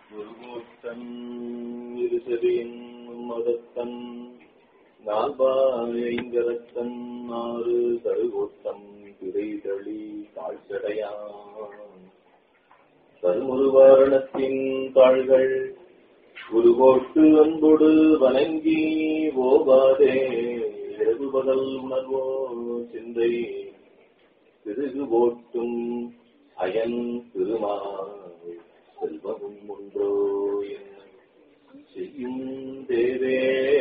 குருகூத்தன் இருசரியின் மதத்தன் நால்பாயங்கரத்தன் ஆறு தருகோத்தம் திரைதளி தாழ்ச்சடையான் தருமுருவாரணத்தின் தாள்கள் குருகோட்டு அன்பொடு வணங்கி ஓவாதே இரவு பகல் உணர்வோ சிந்தை திருகு போட்டும் அயன் திருமால் செல்வமும் ஒன்றோ என்ன செய்யும் தேவே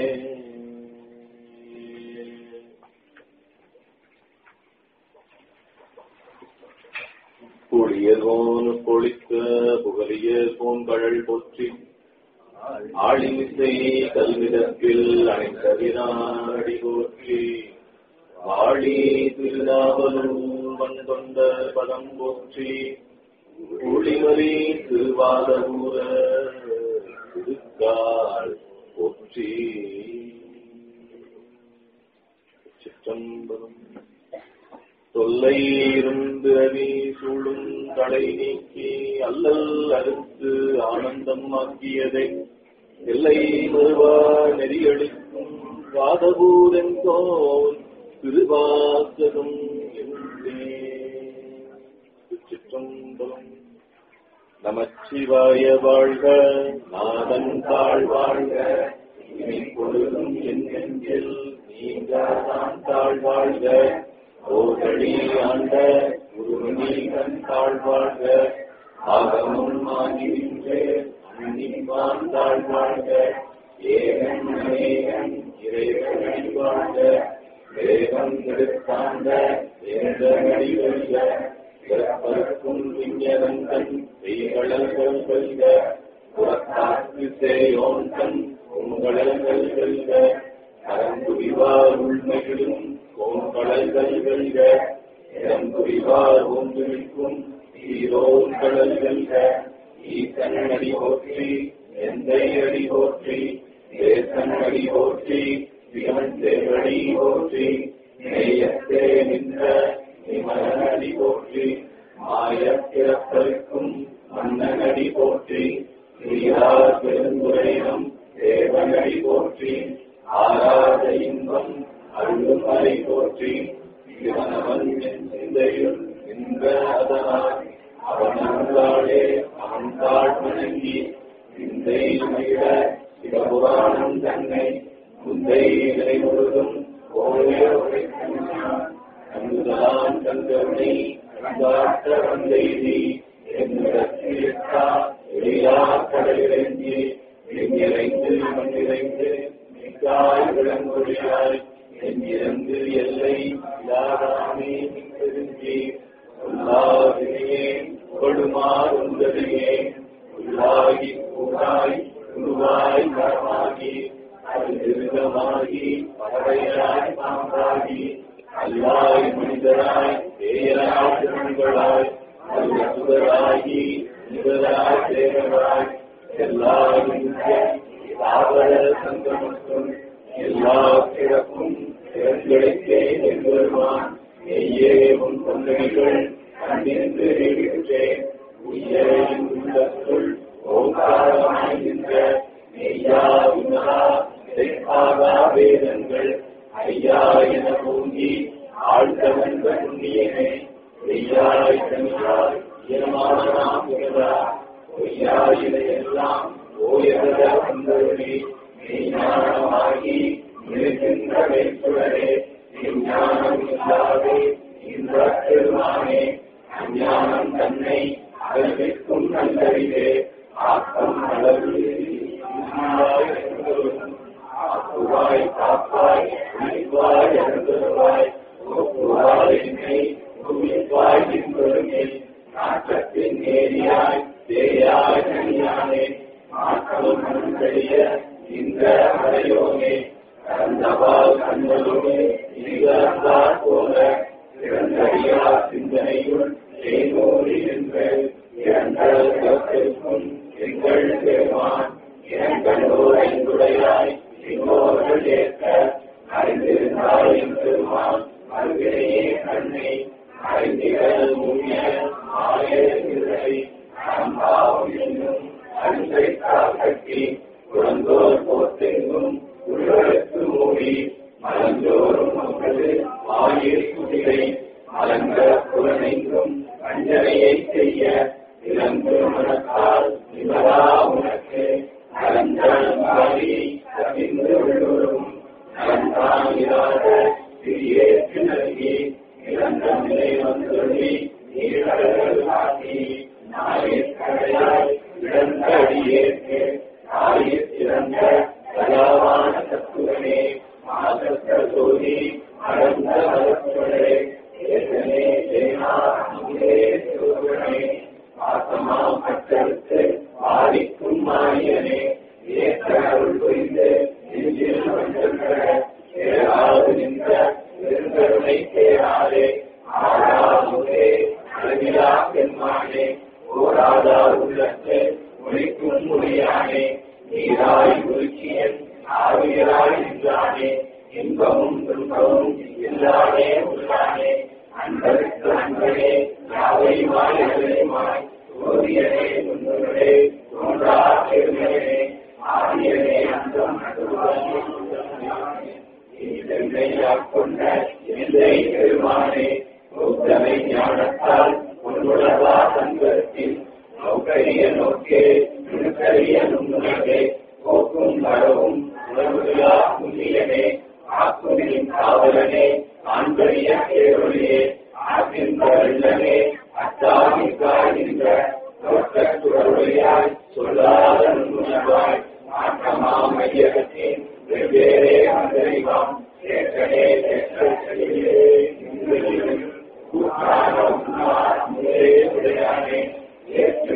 பொழியர்கோன் பொழிக்க புகழிய பூங்கழல் போற்றி ஆளிமிசை கல்விதத்தில் அணைந்தவினாடி போற்றி வாழி திருநாவலும் வந்தொண்ட பதம் போற்றி ஒளிமலி திருவாதூர திருக்கால் போற்றி சிற்றம்பலம் தொல்லை இருந்து அவி சூழும் தலை நீக்கி அல்லல் அறுத்து ஆனந்தம் ஆக்கியதை எல்லை வருவா நெறியளிக்கும் வாதபூரெங்கோன் திருவாசகம் என்றே சிற்றம்பலம் நமச்சிவாய வாழ்க நாதன் தாழ் வாழ்க இனி பொழுதும் என் நெஞ்சில் நீங்காதான் தாழ் வாழ்க ஓதழி ஆண்ட குருநீகன் தாழ் வாழ்க ஆகமும் ஆகின்றே அன்னிப்பான் தாழ் வாழ்க ஏகன் அநேகன் இறைவனை வாழ்க வேகம் கெடுத்தாண்ட என்ற நடிவல்க பிறப்பருக்கும் விஞ்ஞனந்தன் செய்களல்கள் வெல்க புறத்தாக்கு சேயோன் தன் உங்களல்கள் வெல்க கரங்குவிவார் உள்மையிலும் கோங்கடல்கள் வெல்க இடங்குவிவார் ஒன்றிருக்கும் ஈரோன் கடல் வெல்க ஈசன் அடி போற்றி எந்தை அடி போற்றி தேசன் அடி போற்றி சிவன் தேவடி போற்றி நேயத்தே நின்ற நிமலனடி போற்றி மாய பிறப்பருக்கும் மன்னனடி போற்றி ஸ்ரீரார் பெருந்துரையம் தேவனடி போற்றி ஆராத இன்பம் அருளும் அறை போற்றி சிவனவன் என் சிந்தையில் நின்ற அதனால் அவனே அவன் தாழ் வணங்கி சிந்தை மகிழ சிவபுராணம் தன்னை முந்தை நிலை முழுதும் ஓரே அங்குதான் தங்கருணை அங்காட்ட வந்தைதி என்னிடத்திலிருக்கா எளியா கடலிறங்கி எங்கிறைந்து மண்ணிறைந்து மிக்காய் விளங்கொழியாய் எங்கிருந்து எல்லை இல்லாதாமே தெரிஞ்சி உள்ளாதிரியே கொடுமார் உந்தரியே உள்ளாகி கூடாய் உருவாய் மரமாகி அது திருகமாகி பறவையாய் பாம்பாகி அல்லாய் மனிதராய் பேயராய் திருங்களாய் அல்லுதராகி நிகராய் தேவராய் எல்லா தாவர சங்கமத்தும் எல்லா கிழக்கும் திறன்களுக்கே என்பதுவான் நெய்யே உன் தொண்டனைகள் கண்டிருந்து விட்டேன் உயிரின் உள்ளத்துள் ஓங்காரமாய் நின்ற நெய்யா உணரா இதைக்காகா வேதங்கள் ஐயா என பூங்கி ஆழ்த்தவன் புண்ணியனே ஐயாய் தனியாய் ஈரமானாம் உயரா பொய்யா இதையெல்லாம் ஓயத வந்தவனே மெய்ஞானமாகி இருக்கின்ற மெய்ப்புடனே விஞ்ஞானம் இல்லாதே இந்த பெருமானே அஞ்ஞானம் தன்னை அகழ்விக்கும் நல்லறிவே ஆக்கம் அளவு ஆக்குவாய் காப்பாய் உயிர்வாய் அருந்துவாய் ஒப்புவாய் என்னை குவிப்பாய் என்பதுமே நாட்டத்தின் நேரியாய் தேயாய் தனியானே மாற்றமும் மண்பெரிய இந்த அடையோனே கந்தபால் கண்களுமே இனிதார் போல இறந்தடியா சிந்தனையுள் தேனோரி என்று இரண்டற்கும் எங்கள் பெருமான் இரண்டோரை துடையாய் இன்னோர்கள் ஏற்க அறிந்திருந்தாய் என் பெருமான் அருகிலேயே கண்ணை அறிந்திகள் முன்னிய ஆய கண்கைத்தால் கட்டி குழந்தோர் போத்தெங்கும் உருவெடுத்து மூடி மலஞ்சோறும் மக்கள் வாயில் குதிரை மலங்க புலனெங்கும் அஞ்சனையை செய்ய இளங்கு மனத்தால் நிமலா உனக்கு நலங்கள் மாறி கவிந்து உள்ளோரும் நலந்தான் இராத சிறியேற்று நல்கி இழந்த நிலை வந்துள்ளி நீர்கடல்கள் ஆக்கி நாயிற்கடையாய் இழந்த அடியேற்கு ஆயிற் சிறந்த கலாவான தத்துவனே மாசத்த சோதி அடர்ந்த மலத்துடே ஏசனே சேனா அங்கே சோதனே ஆசமா கட்டெடுத்து ஆதிக்கும் மாயனே ஏற்றருள் புரிந்து நெஞ்சில் வந்திருக்கிற ஏறாது நின்ற பெருங்கருணை தேராதே ஆறாமுதே அழகிலா பெண்மானே ஓராதா உள்ளத்தை ஒழிக்கும் மொழியானே நீராய் உருக்கியன் ஆவியராய் நின்றானே இன்பமும் துன்பமும் இல்லாதே உள்ளானே அன்பருக்கு அன்பனே யாவை மாய் ஓதியனே முன்னோரே தோன்றா பெருமையனே ஆதியனே அந்தம் கொண்ட எந்தை பெருமானே பௌத்தமை ஞானத்தால் உன்னுடவா சங்கத்தில் நோக்கரிய நோக்கே நுணுக்கரிய நுண்ணுணவே போக்கும் வரவும் உணவுகளா புண்ணியனே ஆக்குமின் காவலனே ஆண்பரிய கேரொழியே ஆற்றின்ற வெள்ளமே அத்தாமிக்காகின்ற தோற்றத்துறையாய் சொல்லாத நுண்ணுணவாய் ஆற்றமா மையகத்தின் வெவ்வேறே மந்திரிவாம் ஏற்றனே ஏற்றே உடையானே ஏற்று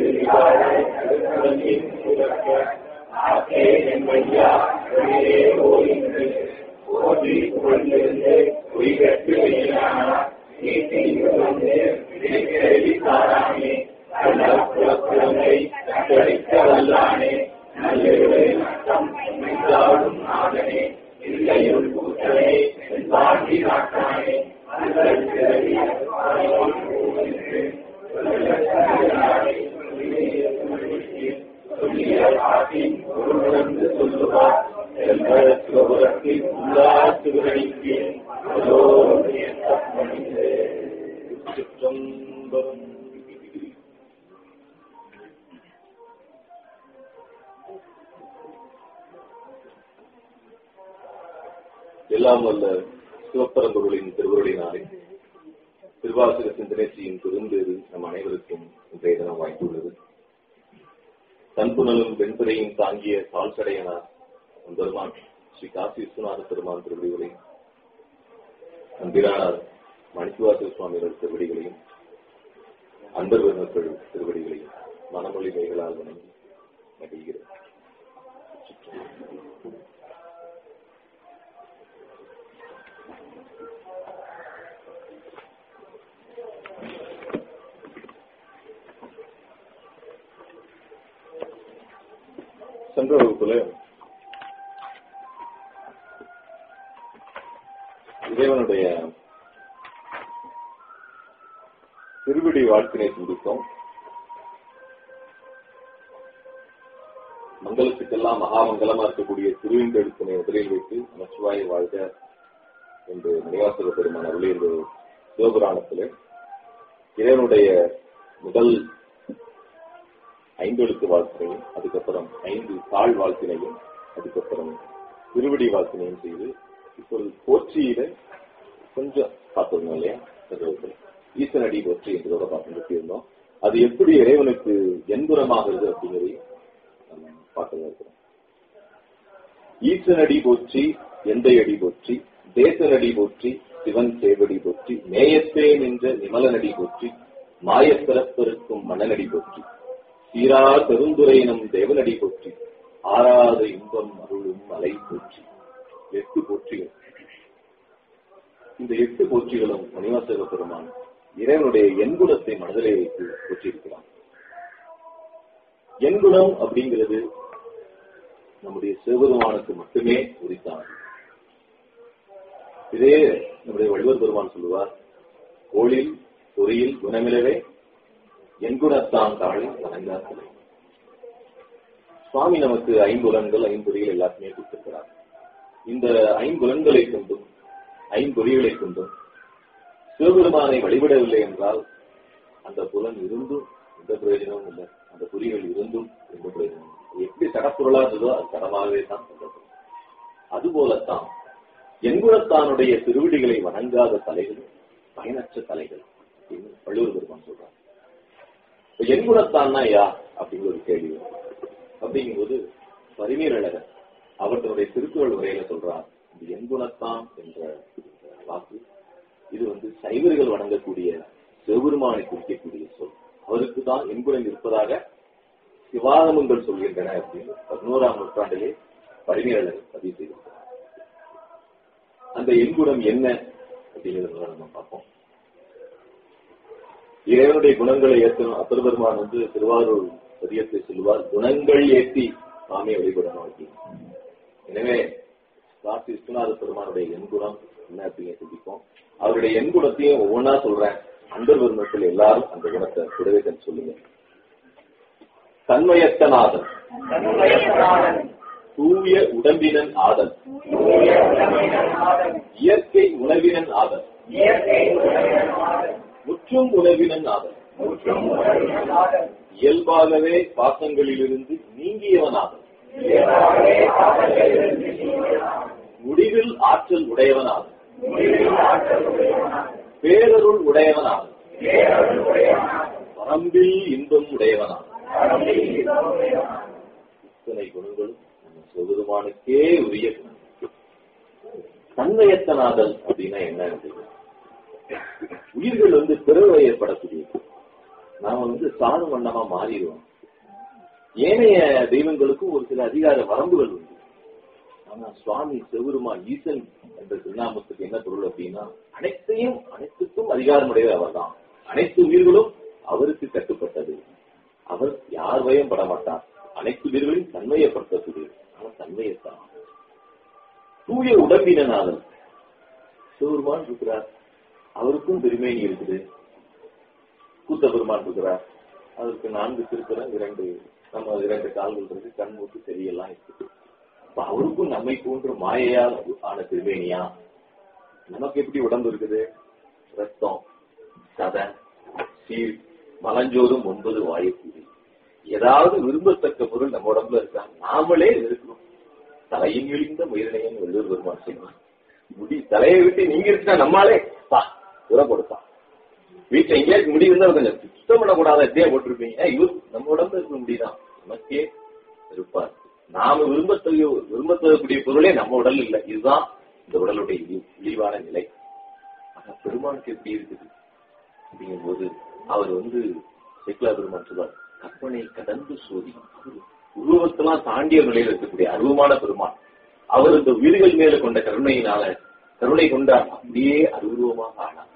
ஆக்கே என் ஐயா வெளியே ஓய்ந்து ஓதி புகழ்ந்திருந்து உயிர்கட்டு வெளியானா நீட்டி வந்து தாரானே நல்ல குலக்குழந்தை கட்டளிக்க வல்லானே நல்ல நட்டம் மெய்தாடும் நாதனே இல்லையுள் கூட்டனே பாண்டி நாட்டானே சொல்லுவார் சிவபுரத்தில் உள்ளாத்து விரணிக்கு சிற்றம்பலம் எல்லாம் வல்ல சிவப்பரம்பொருளின் திருவருளினாலே திருவாசக சிந்தனை செய்யும் பெரும்பேறு நம் அனைவருக்கும் இன்றைய தினம் வாய்த்துள்ளது தன்புணலும் வெண்பிரையும் தாங்கிய கால்சடையனார் பெருமான் ஸ்ரீ காசி விஸ்வநாத பெருமான் திருவடிகளையும் நம்பிரானார் மணிசுவாச சுவாமிகள் திருவடிகளையும் அன்பர் பெருமக்கள் திருவடிகளையும் மனமொழி மைகளால் வணங்கி நடிகிறேன் சென்ற வகுப்புல இறைவனுடைய திருவிடி வாழ்த்தினை சிந்தித்தோம் மங்களத்துக்கெல்லாம் மகாமங்கலமா இருக்கக்கூடிய திருவிந்தெழுத்தினை முதலில் வைத்து நமச்சிவாய வாழ்க என்று நிவாசக பெருமான் அருளிய சிவபுராணத்திலே இறைவனுடைய முதல் ஐந்தெழுத்து வாழ்த்தினையும் அதுக்கப்புறம் ஐந்து தாழ் வாழ்த்தினையும் அதுக்கப்புறம் திருவடி வாழ்த்தினையும் செய்து இப்பொழுது போற்றியில கொஞ்சம் பார்த்திருந்தோம் இல்லையா சதவீதத்தில் ஈசனடி போற்றி என்பதோட பார்த்து நிறுத்தியிருந்தோம் அது எப்படி இறைவனுக்கு என்புறமாகிறது அப்படிங்கிறதையும் நம்ம பார்க்க இருக்கிறோம் ஈசனடி போற்றி எந்தை அடி போற்றி தேசனடி போற்றி சிவன் சேவடி போற்றி நேயத்தே நின்ற நிமலனடி போற்றி மாயப்பிறப்பிருக்கும் மணனடி போற்றி சீரா பெருந்துரையினம் தேவனடி போற்றி ஆறாத இன்பம் அருளும் மலை போற்றி எட்டு போற்றிகள் இந்த எட்டு போற்றிகளும் மணிவாசக பெருமான் இறைவனுடைய எண்குணத்தை மனதிலே வைத்து போற்றியிருக்கிறான் எண்குணம் அப்படிங்கிறது நம்முடைய சிவபெருமானுக்கு மட்டுமே உரித்தானது இதே நம்முடைய வடிவர் பெருமான் சொல்லுவார் கோளில் பொறியில் குணமிலவே எண்குணத்தான் தாழி வணங்காத்தலை சுவாமி நமக்கு ஐம்புலன்கள் ஐம்பொறிகள் எல்லாத்தையுமே கொடுத்திருக்கிறார் இந்த ஐம்புலன்களை கொண்டும் ஐம்பொறிகளை கொண்டும் சிவபெருமானை வழிபடவில்லை என்றால் அந்த புலன் இருந்தும் எந்த பிரயோஜனமும் இல்லை அந்த பொறிகள் இருந்தும் எந்த பிரயோஜனமும் இல்லை. அது எப்படி கடப்பொருளா இருந்ததோ அது கடமாகவே தான் சொல்லப்படும் அதுபோலத்தான் எங்குணத்தானுடைய திருவிடிகளை வணங்காத தலைகள் பயனற்ற தலைகள் அப்படின்னு வள்ளுவர் பெருமான் சொல்றாங்க இப்ப எங்குணத்தான்னா யார் அப்படிங்கிற ஒரு கேள்வி வரும். அப்படிங்கும்போது பரிமீரழகர் அவர் தன்னுடைய திருக்குறள் உரையில சொல்றார் இந்த எண்குணத்தான் என்ற வாக்கு இது வந்து சைவர்கள் வணங்கக்கூடிய சிவபெருமானை குறிக்கக்கூடிய சொல் அவருக்கு தான் எண்குணம் இருப்பதாக சிவாகமங்கள் சொல்கின்றன அப்படின்னு பதினோராம் நூற்றாண்டிலே பரிமீரழகர் பதிவு செய்திருக்கிறார் அந்த எண்குணம் என்ன அப்படிங்கிறத நம்ம பார்ப்போம் இறைவனுடைய குணங்களை ஏற்றணும் அப்பர் பெருமான் வந்து திருவாரூர் பதியத்தை சொல்லுவார் குணங்கள் ஏற்றி சாமியை வழிபடணும் அப்படின்னு எனவே காசி விஸ்வநாத பெருமானுடைய எண்குணம் என்ன அப்படிங்க சிந்திப்போம் அவருடைய எண்குணத்தையும் ஒவ்வொன்றா சொல்றேன் அன்பர் பெருமக்கள் எல்லாரும் அந்த குணத்தை கூடவே கண்டு சொல்லுங்க தன்மயத்தநாதன் தூய உடம்பினன் ஆதல் இயற்கை உணவினன் ஆதல் முற்றும் உணவினன் ஆதல் இயல்பாகவே பாசங்களிலிருந்து நீங்கியவன் ஆதல் முடிவில் ஆற்றல் உடையவனாகும் பேரருள் உடையவனாகும் வரம்பில் இன்பம் உடையவனாகும் இத்தனை குணங்களும் நம்ம சிவபெருமானுக்கே உரிய குணம் தன்மையத்தனாதல் அப்படின்னா என்ன அப்படின்னா உயிர்கள் வந்து பிறவை ஏற்படக்கூடியது நாம வந்து சாணு வண்ணமா மாறிடுவோம் ஏனைய தெய்வங்களுக்கும் ஒரு சில அதிகார வரம்புகள் உண்டு ஆனா சுவாமி சிவபெருமான் ஈசன் என்ற திருநாமத்துக்கு என்ன பொருள் அப்படின்னா அனைத்தையும் அனைத்துக்கும் அதிகாரமுடையவர் அவர்தான் அனைத்து உயிர்களும் அவருக்கு கட்டுப்பட்டது அவர் யார் வயம் பட மாட்டார் அனைத்து உயிர்களையும் தன்மையப்படுத்தக்கூடியது ஆனால் தன்மையத்தான் தூய உடம்பினாலும் சிவபெருமான் இருக்கிறார் அவருக்கும் பெருமைனி இருக்குது கூத்த பெருமான் இருக்கிறார் அவருக்கு நான்கு திருக்குறள் இரண்டு நம்ம இரண்டு கால்கள் இருக்கு கண் மூக்கு செவியெல்லாம் இருக்குது அப்ப அவருக்கும் நம்மை போன்ற மாயையால் ஆன திருவேணியா நமக்கு எப்படி உடம்பு இருக்குது ரத்தம் சதை சீர் மலஞ்சோறும் ஒன்பது வாயுக்கூடி ஏதாவது விரும்பத்தக்க பொருள் நம்ம உடம்புல இருக்கா நாமளே இருக்கணும் தலையின் இழிந்த முயலனையும் வெள்ளூர் பெருமான் செய்வான் முடி தலையை விட்டு நீங்க இருக்கா நம்மாலே பா உரம் கொடுத்தான் வீட்டுல எங்கேயாச்சும் முடி இருந்தா கொஞ்சம் சுத்தம் பண்ணக்கூடாத எப்படியா போட்டிருப்பீங்க ஏன் இவர் நம்ம உடம்புல இருக்கிற முடிதான் நமக்கே இருப்பார் நாம விரும்பத்தகு விரும்பத்தகக்கூடிய பொருளே நம்ம உடல் இல்லை இதுதான் இந்த உடலுடைய இழி- இழிவான நிலை ஆனா பெருமானுக்கு எப்படி இருக்குது அப்படிங்கும்போது அவர் வந்து செக்லா பெருமான் சொல்வார் கற்பனை கடந்து சோதி அவர் உருவத்தெல்லாம் தாண்டிய நிலையில் இருக்கக்கூடிய அருவமான பெருமான் அவர் இந்த உயிர்கள் மேல கொண்ட கருணையினால கருணை கொண்டார் அப்படியே அருவுருவமாக ஆனார்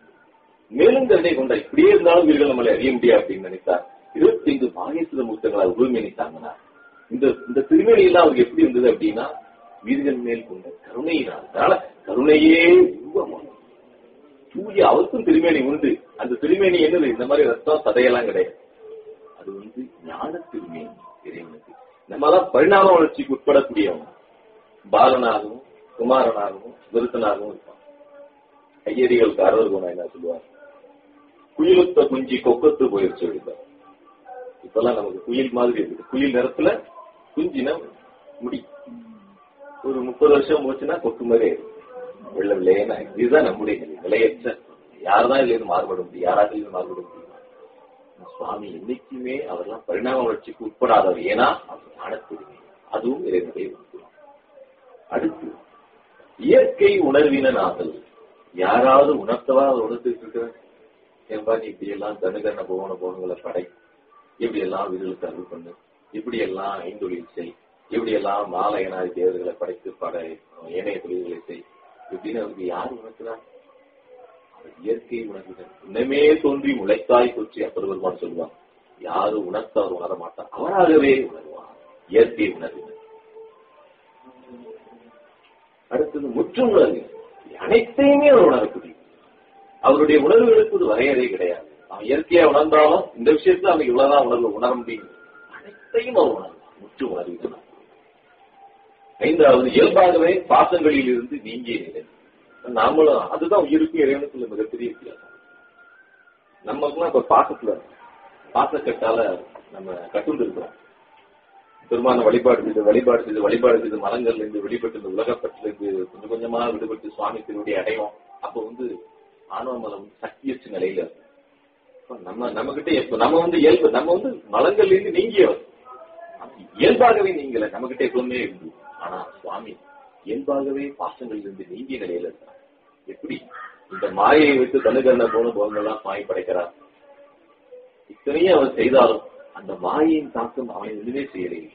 மேலும் கருணை கொண்டார் இப்படியே இருந்தாலும் உயிர்கள் நம்மளை அறிய முடியாது அப்படின்னு நினைத்தார் இருபத்தி ஐந்து பாகேஸ்வர மூர்த்தங்களை உருவமேனி தாங்கினார் இந்த இந்த திருமேனி எல்லாம் அவருக்கு எப்படி இருந்தது அப்படின்னா உயிர்கள் மேல் கொண்ட கருணையினால் அதனால கருணையே உருவமானது தூய அவருக்கும் திருமேனி உண்டு அந்த திருமேனி என்னது இந்த மாதிரி ரத்தம் சதையெல்லாம் கிடையாது அது வந்து ஞான திருமேனி இறைவனுக்கு நம்மளாம் பரிணாம வளர்ச்சிக்கு உட்படக்கூடியவங்க பாலனாகவும் குமாரனாகவும் விருத்தனாகவும் இருப்பான் கையடிகள் காரவர் குணம் என்ன சொல்லுவார் குயிலுத்த குஞ்சி கொக்கத்து போயிருச்சு அப்படிப்பார் இப்பெல்லாம் நமக்கு குயில் மாதிரி இருக்குது குயில் நிறத்துல குஞ்சின முடி ஒரு முப்பது வருஷம் போச்சுன்னா கொக்கு மாதிரி ஆயிடும். வெள்ள வெள்ளையனா இதுதான் நம்முடைய நிலை நிலையற்ற யார்தான் இதுல இருந்து மாறுபட முடியும் யாராவது இருந்து மாறுபட முடியும் சுவாமி என்னைக்குமே அவரெல்லாம் பரிணாம வளர்ச்சிக்கு உட்படாதவர் ஏன்னா அவர் ஞானத்துரிமை அதுவும் இறைவனுடைய உணர்வு. அடுத்து இயற்கை உணர்வினன் ஆதல் யாராவது உணர்த்தவா அவர் உணர்த்திட்டு இருக்கிறார் ஏன்பா நீ இப்படி எல்லாம் தனுகரண போகண போகங்களை படை இப்படி எல்லாம் வீடுகளுக்கு அருள் பண்ணு இப்படி எல்லாம் ஐந்தொழில் செய் இப்படி எல்லாம் மாலையனாதி தேவர்களை படைத்து படை ஏனைய தொழில்களை செய் இப்படின்னு அவருக்கு யார் உணர்த்துறார் அவர் இயற்கை உணர்வினர் இன்னமே தோன்றி முளைத்தாய் கொச்சி அப்பர் பெருமான் சொல்லுவார் யாரு உணர்த்த அவர் உணர மாட்டார் அவராகவே உணர்வார் இயற்கை உணர்வினர் அடுத்தது முற்றும் உணர்வு அனைத்தையுமே அவர் உணரக்கூடிய அவருடைய உணர்வுகளுக்கு ஒரு வரையறை கிடையாது அவன் இயற்கையா உணர்ந்தாலும் இந்த விஷயத்துல அவனுக்கு இவ்வளவுதான் உணர்வு உணர முடியும் அனைத்தையும் அவர் உணர்வார் முற்று உணர்கிறார் ஐந்தாவது இயல்பாகவே பாசங்களில் இருந்து நீங்கிய நிலை நாமளும் அதுதான் உயிருக்கும் இறைவனுக்குள்ள மிகப்பெரிய வித்தியாசம் நம்மளுக்குலாம் இப்ப பாசத்துல பாசக்கட்டால நம்ம கட்டுண்டு இருக்கிறோம் பெருமான வழிபாடு செய்து வழிபாடு செய்து வழிபாடு செய்து மரங்கள்ல இருந்து வெளிப்பட்டு இந்த உலகப்பட்டுல இருந்து கொஞ்சம் கொஞ்சமா விடுபட்டு சுவாமி திருவடி அடையும் அப்ப வந்து ஆணவ மலம் சக்தியற்ற நிலையில இருக்கும். அப்ப நம்ம நம்ம கிட்ட எப்ப நம்ம வந்து இயல்பு நம்ம வந்து மலங்கள்ல இருந்து நீங்கியவர் இயல்பாகவே நீங்கல நம்ம கிட்ட எப்பவுமே இருந்து ஆனா சுவாமி இயல்பாகவே பாசங்களில் இருந்து நீங்கிய நிலையில இருக்கிறார் எப்படி இந்த மாயை விட்டு தனுகரண போன போகங்கள்லாம் மாயை படைக்கிறார் இத்தனையும் அவர் செய்தாலும் அந்த மாயையின் தாக்கம் அவனை எதுவுமே செய்யலையே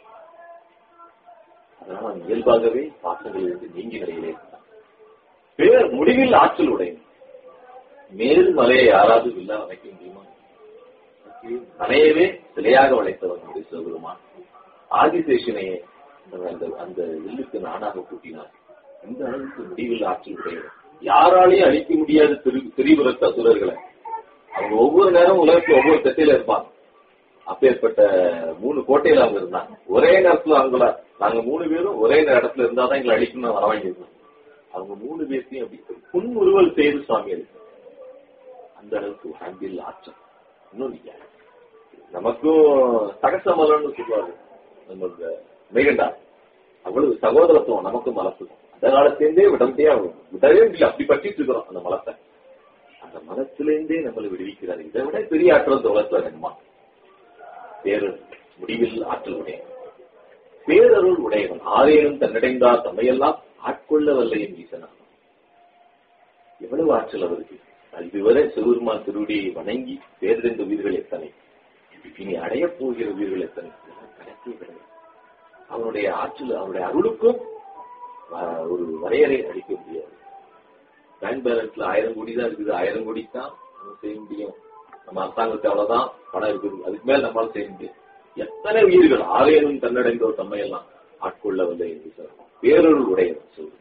அதனால அவன் இயல்பாகவே பாசங்களில் இருந்து நீங்கிய நிலையிலே இருக்கிறான் பேர் முடிவில் ஆற்றல் உடையவன் மேல் மலையை யாராவது வில்லா வைக்க முடியுமா மலையவே சிலையாக வளைத்தவன் நம்முடைய சிவபெருமான் ஆதிசேஷனையே அந்த- அந்த அந்த வில்லுக்கு நானாக கூட்டினார் இந்த அளவுக்கு முடிவில் ஆற்றல் உடையவர் யாராலையும் அழிக்க முடியாத திரு திரிபுரத்த அசுரர்களை அவங்க ஒவ்வொரு நேரம் உலகத்துல ஒவ்வொரு திசையில இருப்பாங்க அப்பேற்பட்ட மூணு கோட்டையில அவங்க இருந்தாங்க ஒரே நேரத்துல அவங்கள நாங்க மூணு பேரும் ஒரே இடத்துல இருந்தாதான் எங்களை அழிக்கணும்னு வர வாங்கியிருந்தோம் அவங்க மூணு பேர்த்தையும் அப்படி புன்முறுவல் செய்து சுவாமி அது அந்த அளவுக்கு அன்பில் ஆற்றல் இன்னும் நீங்க நமக்கும் சகசமலன்னு சொல்லுவாரு நம்ம இந்த மேகண்டா அவ்வளவு சகோதரத்துவம் நமக்கும் மலத்துக்கும் அந்த காலத்திலேருந்தே விடவே விடவே இல்லை அப்படி பற்றிட்டு இருக்கிறோம் அந்த மலத்தை அந்த மலத்திலேருந்தே நம்மளை விடுவிக்கிறார் இதை விட பெரிய ஆற்றல் இந்த உலகத்துல வேணுமா பேரு முடிவில் ஆற்றல் உடையவன் பேரருள் உடையவன் ஆரேனும் தன்னடைந்தார் தம்மையெல்லாம் ஆட்கொள்ள வல்லையின் ஈசனா எவ்வளவு ஆற்றல் அவருக்கு இதுவரை சிவருமான் திருடியை வணங்கி பேரடைந்த உயிர்கள் எத்தனை இனி அடையப் போகிற உயிர்கள் எத்தனை இதெல்லாம் கணக்கே கிடையாது அவனுடைய ஆற்றல் அவனுடைய அருளுக்கும் ஆஹ், ஒரு வரையறை அளிக்க முடியாது பேங்க் பேலன்ஸ்ல ஆயிரம் கோடி தான் இருக்குது ஆயிரம் கோடி தான் நம்ம செய்ய முடியும் நம்ம அரசாங்கத்துக்கு அவ்வளவுதான் பணம் இருக்குது அதுக்கு மேல நம்மளால செய்ய முடியும் எத்தனை உயிர்கள் ஆலயனும் தன்னடைந்தோர் தம்மையெல்லாம் ஆட்கொள்ளவில்லை என்று சொல்லலாம் பேரொருள் உடையவர் சொல்லுவார்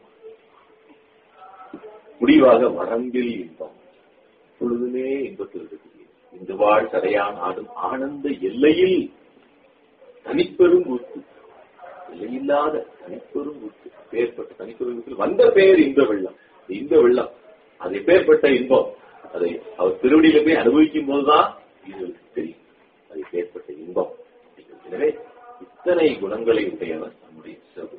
முடிவாக வரம்பில் இன்பம் பொழுதுமே இன்பத்தில் இருக்குது இந்த வாழ் சடையான் ஆடும் ஆனந்த எல்லையில் தனிப்பெரும் கூத்து எல்லையில்லாத தனிப்பெரும் கூத்து பேர்பட்ட தனிப்பெரும் கூத்தில் வந்த பெயர் இன்ப வெள்ளம் இந்த இன்ப வெள்ளம் அது எப்பேற்பட்ட இன்பம் அதை அவர் திருவடியில போய் அனுபவிக்கும் போதுதான் இது தெரியும் அது எப்பேற்பட்ட இன்பம் அப்படிங்கிறது. எனவே இத்தனை குணங்களை உடையவர் நம்முடைய சிவபெருமான்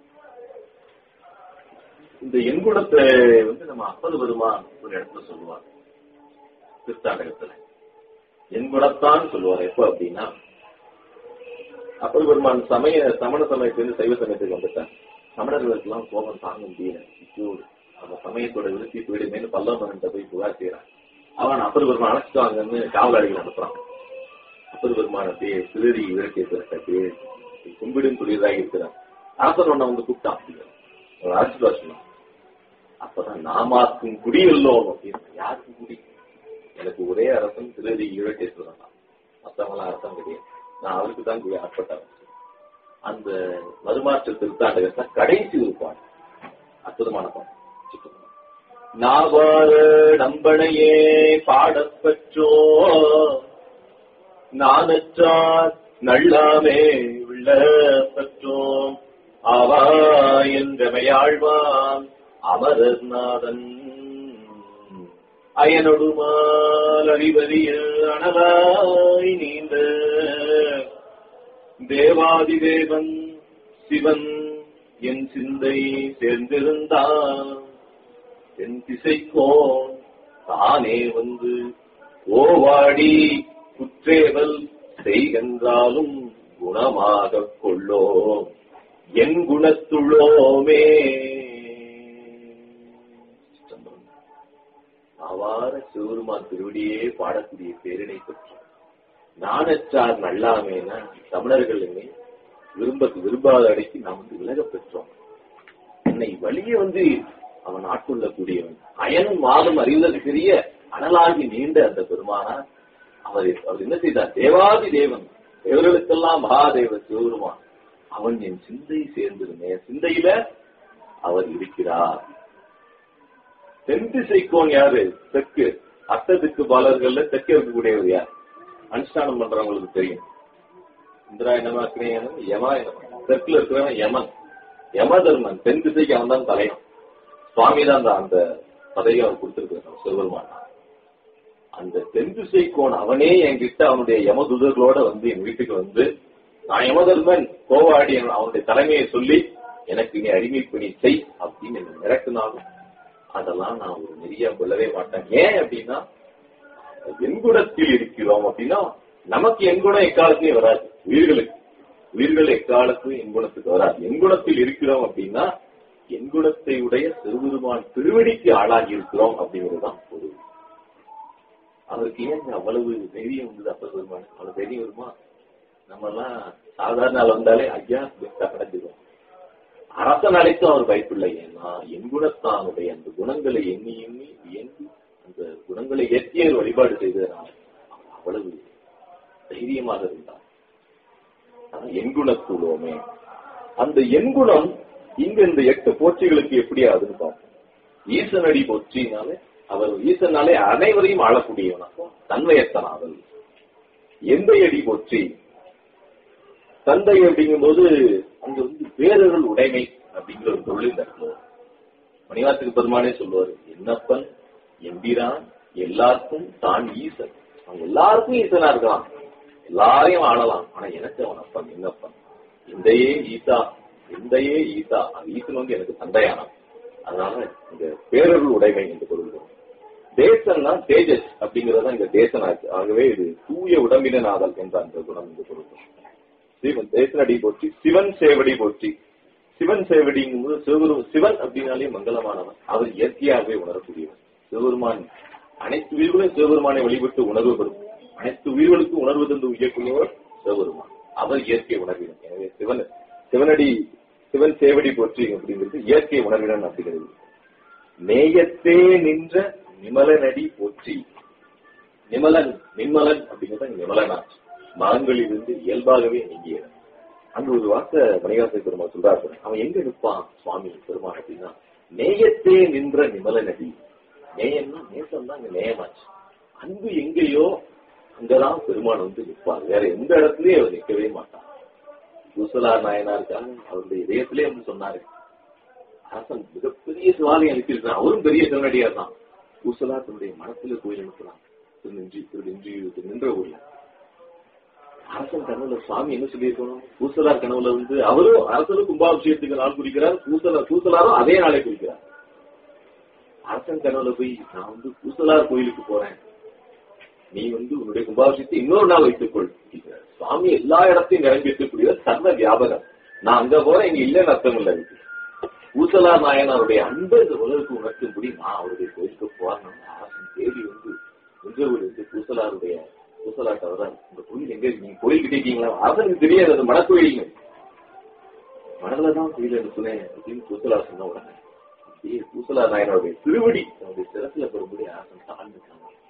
இந்த எண்குணத்தை வந்து நம்ம அப்பது பெருமான் ஒரு இடத்துல சொல்லுவார் திருத்தாண்டகத்துல எண்குணத்தான் சொல்லுவார் எப்ப அப்படின்னா அப்பது பெருமான் சமய சமண சமயத்திலிருந்து சைவ சமயத்துக்கு வந்துட்டார் சமணர்களுக்கெல்லாம் கோபம் தாங்க முடியல ஐயோ நம்ம சமயத்தோட விருத்தி போயிடுமேனு பல்லவன்கிட்ட போய் புகார் செய்யறான் அவன் அப்பர் பெருமான் அழைச்சிட்டு வாங்கன்னு காவலாளிகள் அனுப்புறான் அப்பர் பெருமான் அப்படியே சிதறி விரட்டிய கும்பிடும் புரியதாக இருக்கிறான் அரசன் ஒன்ன வந்து கூப்பிட்டான் அவர் ஆசீர்வாத் சொன்னான் அப்பதான் நாமாக்கும் குடி இல்லோம் அப்படின்னு யாருக்கும் குடி எனக்கு ஒரே அரசன் சிதறி இழட்டேஸ்வரன் தான் மத்தவங்களாம் அரசன் கிடையாது நான் அவருக்கு தான் குடி ஆட்பட்டவன் அந்த மறுமாற்ற திருத்தாண்டகத்தை கடைசி ஒரு பாட்டு அற்புதமான பாட்டு நாவார நம்பனையே பாடப்பற்றோ நானற்றார் நல்லாமே உள்ள பற்றோம் ஆவா என்றமையாழ்வான் அமரநாதன் அயனொடுமால் அறிவறியில் அனலாய் நீந்த தேவாதிதேவன் சிவன் என் சிந்தை சேர்ந்திருந்தான் என் திசைக்கோன் தானே வந்து ஓவாடி குற்றேவல் செய்கின்றாலும் குணமாக கொள்ளோம் என் குணத்துள்ளோமே அவார சிவருமான் திருவடியே பாடக்கூடிய பேரினை பெற்றோம் நானற்றார் நல்லாமேனா தமிழர்கள் என்னை விரும்ப விரும்பாத அடைக்கு நாம் வந்து விலகப் பெற்றோம் என்னை வழியே வந்து அவன் ஆட்கொள்ளக்கூடியவன் அயனும் மாதம் அறிந்தது பெரிய அனலாகி நீண்ட அந்த பெருமானார் அவர் அவர் என்ன செய்தார் தேவாதி தேவன் தேவர்களுக்கெல்லாம் மகாதேவ சிவருமான் அவன் என் சிந்தை சேர்ந்திருந்தேன் என் சிந்தையில அவர் இருக்கிறார் தென் திசைக்கோன் யாரு தெற்கு அர்த்தத்துக்கு பாலர்கள்ல தெற்கே இருக்கக்கூடியவர் யார் அனுஷ்டானம் பண்றவங்களுக்கு தெரியும் இந்திராய நமக்கிரேயனும் யமாய நம தெற்குல இருக்கிறவன் யமன் யமதர்மன் தென் திசைக்கு அவன் தான் தலைவன் சுவாமி தான் அந்த அந்த பதவியை அவன் கொடுத்திருக்கிறான் சிவபெருமான் அந்த தென் திசை கோன் அவனே என்கிட்ட அவனுடைய யமதுதர்களோட வந்து என் வீட்டுக்கு வந்து நான் யமதர்மன் கோவாடி அவனுடைய தலைமையை சொல்லி எனக்கு நீ அடிமைப்பணி செய் அப்படின்னு என்ன மிரட்டினாலும் அதெல்லாம் நான் ஒரு நெறியா கொள்ளவே மாட்டேன் ஏன் அப்படின்னா எண்குணத்தில் இருக்கிறோம் அப்படின்னா நமக்கு எண்குணம் எக்காலத்திலையும் வராது உயிர்களுக்கு உயிர்கள் எக்காலத்திலும் எண்குணத்துக்கு வராது எண்குணத்தில் இருக்கிறோம் அப்படின்னா எண்குணத்தை உடைய சிறுபெருமான் திருவடிக்கு ஆளாகி இருக்கிறோம் அப்படிங்கிறதுதான் பொருள் அவருக்கு ஏன் அவ்வளவு தைரியம் வந்தது அப்ப பெருமான் அவ்வளவு தைரியம் வருமா நம்ம எல்லாம் சாதாரண ஆள் வந்தாலே ஐயா கடந்துடும் அரசன் அழைத்தும் அவர் பயப்பில்லை ஏன்னா என் குணத்தானுடைய அந்த குணங்களை எண்ணி எண்ணி வியந்து அந்த குணங்களை ஏற்றிய வழிபாடு செய்ததனால் அவ்வளவு தைரியமாக இருந்தார் எண்குணத்துள்ளோமே அந்த எண்குணம் இங்க இந்த எட்டு போற்றிகளுக்கு எப்படி ஆகுதுன்னு பார்ப்போம் ஈசனடி போற்றினாலே அவர் ஈசனாலே அனைவரையும் ஆளக்கூடியவனாகும் தன்மையத்தனாதல் எந்த அடி போற்றி தந்தை அப்படிங்கும்போது அங்க வந்து வேறொரு உடைமை அப்படிங்கிற ஒரு பொருள் இந்த இடத்துல மணிவாசக பெருமானே சொல்லுவாரு என்னப்பன் எம்பிரான் எல்லாருக்கும் தான் ஈசன் அவங்க எல்லாருக்கும் ஈசனா இருக்கலாம் எல்லாரையும் ஆளலாம் ஆனா எனக்கு அவன் அப்பன் என்னப்பன் எந்தையே ஈசா எந்தையே ஈசா அந்த ஈசன் வந்து எனக்கு தந்தையானான் அதனால இந்த பேரருள் உடைமை என்று பொருள் தேசன்னா தேஜஸ் அப்படிங்கறத இந்த தேசன் ஆச்சு ஆகவே இது தூய உடம்பினாதல் என்ற அந்த குணம் இந்த பொருள் சிவன் தேசனடி போற்றி சிவன் சேவடி போற்றி சிவன் சேவடிங்கும்போது சிவகுரு சிவன் அப்படின்னாலே மங்களமானவன் அவர் இயற்கையாகவே உணரக்கூடியவன் சிவபெருமான் அனைத்து உயிர்களும் சிவபெருமானை வழிபட்டு உணர்வு பெறும் அனைத்து உயிர்களுக்கும் உணர்வு தந்து உயர்த்துள்ளவர் சிவபெருமான் அவர் இயற்கை உணர்வினம் எனவே சிவன் சிவனடி சிவன் சேவடி போற்றி அப்படிங்கிறது இயற்கை உணர்வினன் அப்படிங்கிறது நேயத்தே நின்ற நிமலனடி போற்றி நிமலன் நிம்மலன் அப்படிங்கிறது நிமலனாச்சு மரங்களிலிருந்து இயல்பாகவே நீங்கியது அங்க ஒரு வார்த்தை மணிகாச பெருமாள் சொல்றாரு அவன் எங்க நிற்பான் சுவாமி பெருமான் அப்படின்னா நேயத்தே நின்ற நிமல நதி நேயம்னா நேசம் தான் அங்க நேயமாச்சு அன்பு எங்கேயோ அங்கதான் பெருமான் வந்து நிற்பார் வேற எந்த இடத்துலயும் அவர் நிற்கவே மாட்டான் குசலார் நாயனாருக்காக அவருடைய இதயத்திலே வந்து சொன்னாரு அரசன் மிகப்பெரிய சிவாலயம் அனுப்பியிருக்கான் அவரும் பெரிய சிவனடியார் தான் குசலா தன்னுடைய மனத்துல கோயில் அனுப்புறான் திருநெஞ்சி திருநெஞ்சி நின்ற ஊர்ல அரசன் கனவுல சுவாமி என்ன சொல்லியிருக்கணும் பூசலார் கனவுல வந்து அவரும் அரசரும் கும்பாபிஷேகத்துக்கு நாள் குறிக்கிறார் பூசலார் பூசலாரும் அதே நாளை குறிக்கிறார் அரசன் கனவுல போய் நான் வந்து பூசலார் கோயிலுக்கு போறேன் நீ வந்து உன்னுடைய கும்பாபிஷேகத்தை இன்னொரு நாள் வைத்துக்கொள் அப்படிங்கிறார். சுவாமி எல்லா இடத்தையும் நிரம்பி இருக்கக்கூடிய சர்வ வியாபகம் நான் அங்க போறேன் இங்க இல்லைன்னு அர்த்தம் இல்லை அதுக்கு பூசலார் நாயனாருடைய அன்பை இந்த உலகுக்கு உணர்த்தும்படி நான் அவருடைய கோயிலுக்கு போறேன் அரசன் தேடி வந்து குஞ்சவூர் இருந்து பூசலாருடைய பூசலாட்ட வர்றாரு இந்த கோயில் எங்க இருக்கு? நீங்க கோயில் கிட்டீங்களா அரசனுக்கு தெரியாது அது மனக்கோயிலுங்க மணலதான் கோயில் சொன்னேன் அப்படின்னு பூசலார் சொன்ன உடனே அப்படியே பூசலார் நாயனருடைய திருவடி அவருடைய சிறப்புல பெறும்படி அரசன் தாழ்ந்துட்டாங்க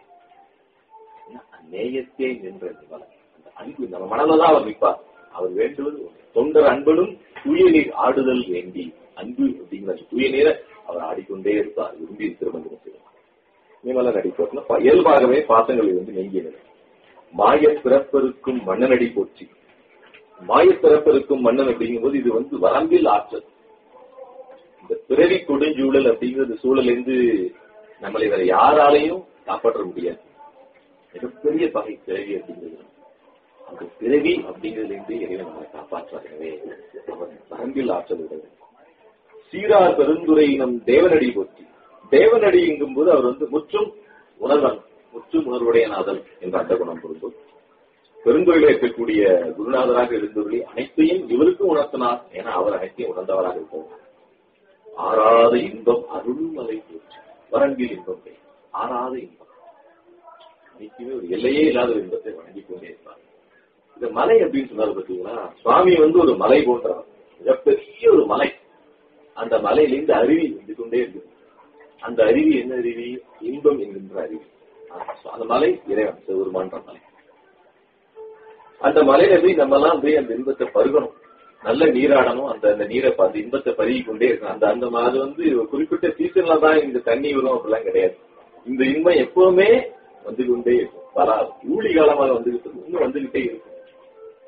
நேயத்தே நின்ற நிமலன் அந்த அன்பு நம்ம மணலதான் அவர் நிற்பார் அவர் வேண்டுவது ஒண்ணு. தொண்டர் அன்பனும் தூய நீர் ஆடுதல் வேண்டி அன்பு அப்படிங்கிற அந்த தூய நீரை அவர் ஆடிக்கொண்டே இருப்பார் விரும்பி திருமணம் செய்வார் நிமலன் அடிப்போட்னா இயல்பாகவே பாசங்களில் வந்து நீங்கியது மாய பிறப்பருக்கும் மன்னனடி போற்றி மாய பிறப்பருக்கும் மன்னன் அப்படிங்கும்போது இது வந்து வரம்பில் ஆற்றல் இந்த பிறவி கொடுஞ்சூழல் அப்படிங்கிறது சூழலிருந்து நம்மளை வேற யாராலையும் காப்பாற்ற முடியாது மிகப்பெரிய பகை பிறவி அப்படிங்கிறது அந்த பிறவி அப்படிங்கிறதுல இருந்து இறைவன் நம்மளை காப்பாற்றார் எனவே அவர் வரம்பில் ஆற்றல் உடையவர் சீரார் பெருந்துரை நம் தேவனடி போற்றி தேவனடி எங்கும்போது அவர் வந்து முற்றும் உணர்வன் முற்றும் உணர்வுடைய நாதல் என்ற அந்த குணம் பொருந்தும் பெருந்துறையில இருக்கக்கூடிய குருநாதராக இருந்தவர்களே அனைத்தையும் இவருக்கும் உணர்த்தினார் ஏன்னா அவர் அனைத்தையும் உணர்ந்தவராக இருப்பார் ஆறாத இன்பம் அருள்மலை போற்றி வரம்பில் இன்பம் பெய். ஆறாத இன்பம் அனைத்துமே ஒரு எல்லையே இல்லாத ஒரு இன்பத்தை வணங்கிக் கொண்டே இருப்பார் இந்த மலை அப்படின்னு சொன்னாரு பாத்தீங்களா சுவாமி வந்து ஒரு மலை போன்றவர் மிகப்பெரிய ஒரு மலை அந்த மலையிலிருந்து அருவி வந்து கொண்டே இருக்குது அந்த அருவி என்ன அருவி இன்பம் என்கின்ற அருவி அந்த மலை இறைவன் சிவருமான்ற மலை அந்த மலையில போய் நம்ம எல்லாம் போய் அந்த இன்பத்தை பருகணும் நல்ல நீராடணும் அந்த அந்த நீரை ப- அந்த இன்பத்தை பருகி கொண்டே இருக்கணும் அந்த அந்த மா- அது வந்து ஒரு குறிப்பிட்ட சீசன்ல தான் இந்த தண்ணி வரும் அப்படிலாம் கிடையாது இந்த இன்பம் எப்பவுமே வந்து கொண்டே இருக்கும் வராது ஊழி காலமாக வந்துகிட்டு இருக்கும் இன்னும் வந்துகிட்டே இருக்கும்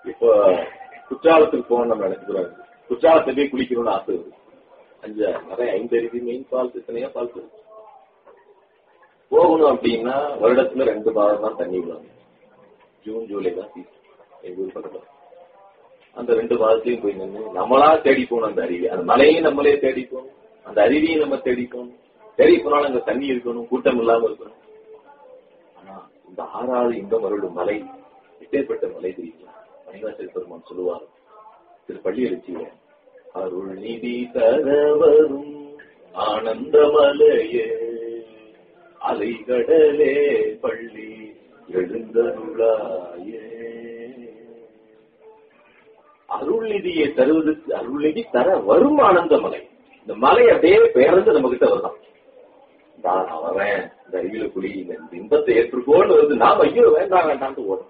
இப்போ குற்றாலத்துக்கு போகணும் நம்ம நினைச்சுக்கிறோம் குற்றாலத்தை போய் குளிக்கணும்னு ஆசை இருக்கு அஞ்சு நிறைய ஐந்து அருவி மெயின் ஃபால்ஸ் எத்தனையோ ஃபால்ஸ் இருக்கு போகணும் அப்படின்னா வருடத்துல ரெண்டு மாதம் தான் தண்ணி விடுவாங்க ஜூன் ஜூலை தான் சீசன் எங்க ஊர் பக்கத்துல அந்த ரெண்டு மாதத்தையும் போய் நின்று நம்மளா தேடி போகணும் அந்த அருவி அந்த மலையும் நம்மளே தேடி போகணும் அந்த அருவியும் நம்ம தேடி போகணும் தேடி போனாலும் அங்க தண்ணி இருக்கணும் கூட்டம் இல்லாம இருக்கணும் ஆனா இந்த ஆறாவது இந்த மருளும் மலை எப்பேற்பட்ட மலை தெரியுமா மணிவாசல் பெருமான் சொல்லுவார் திரு பள்ளி எழுச்சியில அருள் நிதி தரவரும் ஆனந்த மலையே அலைகடலே பள்ளி எழுந்தருளாயே அருள் நிதியை தருவதற்கு அருள் நிதி தர வரும் ஆனந்த மலை இந்த மலை அப்படியே பெயர்ந்து நம்ம கிட்ட வரலாம் நான் வரேன் இந்த அறிவியல குழி இந்த இன்பத்தை ஏற்றுக்கோன்னு வந்து நாம் ஐயோ வேண்டாம் வேண்டாம்னு ஓடும்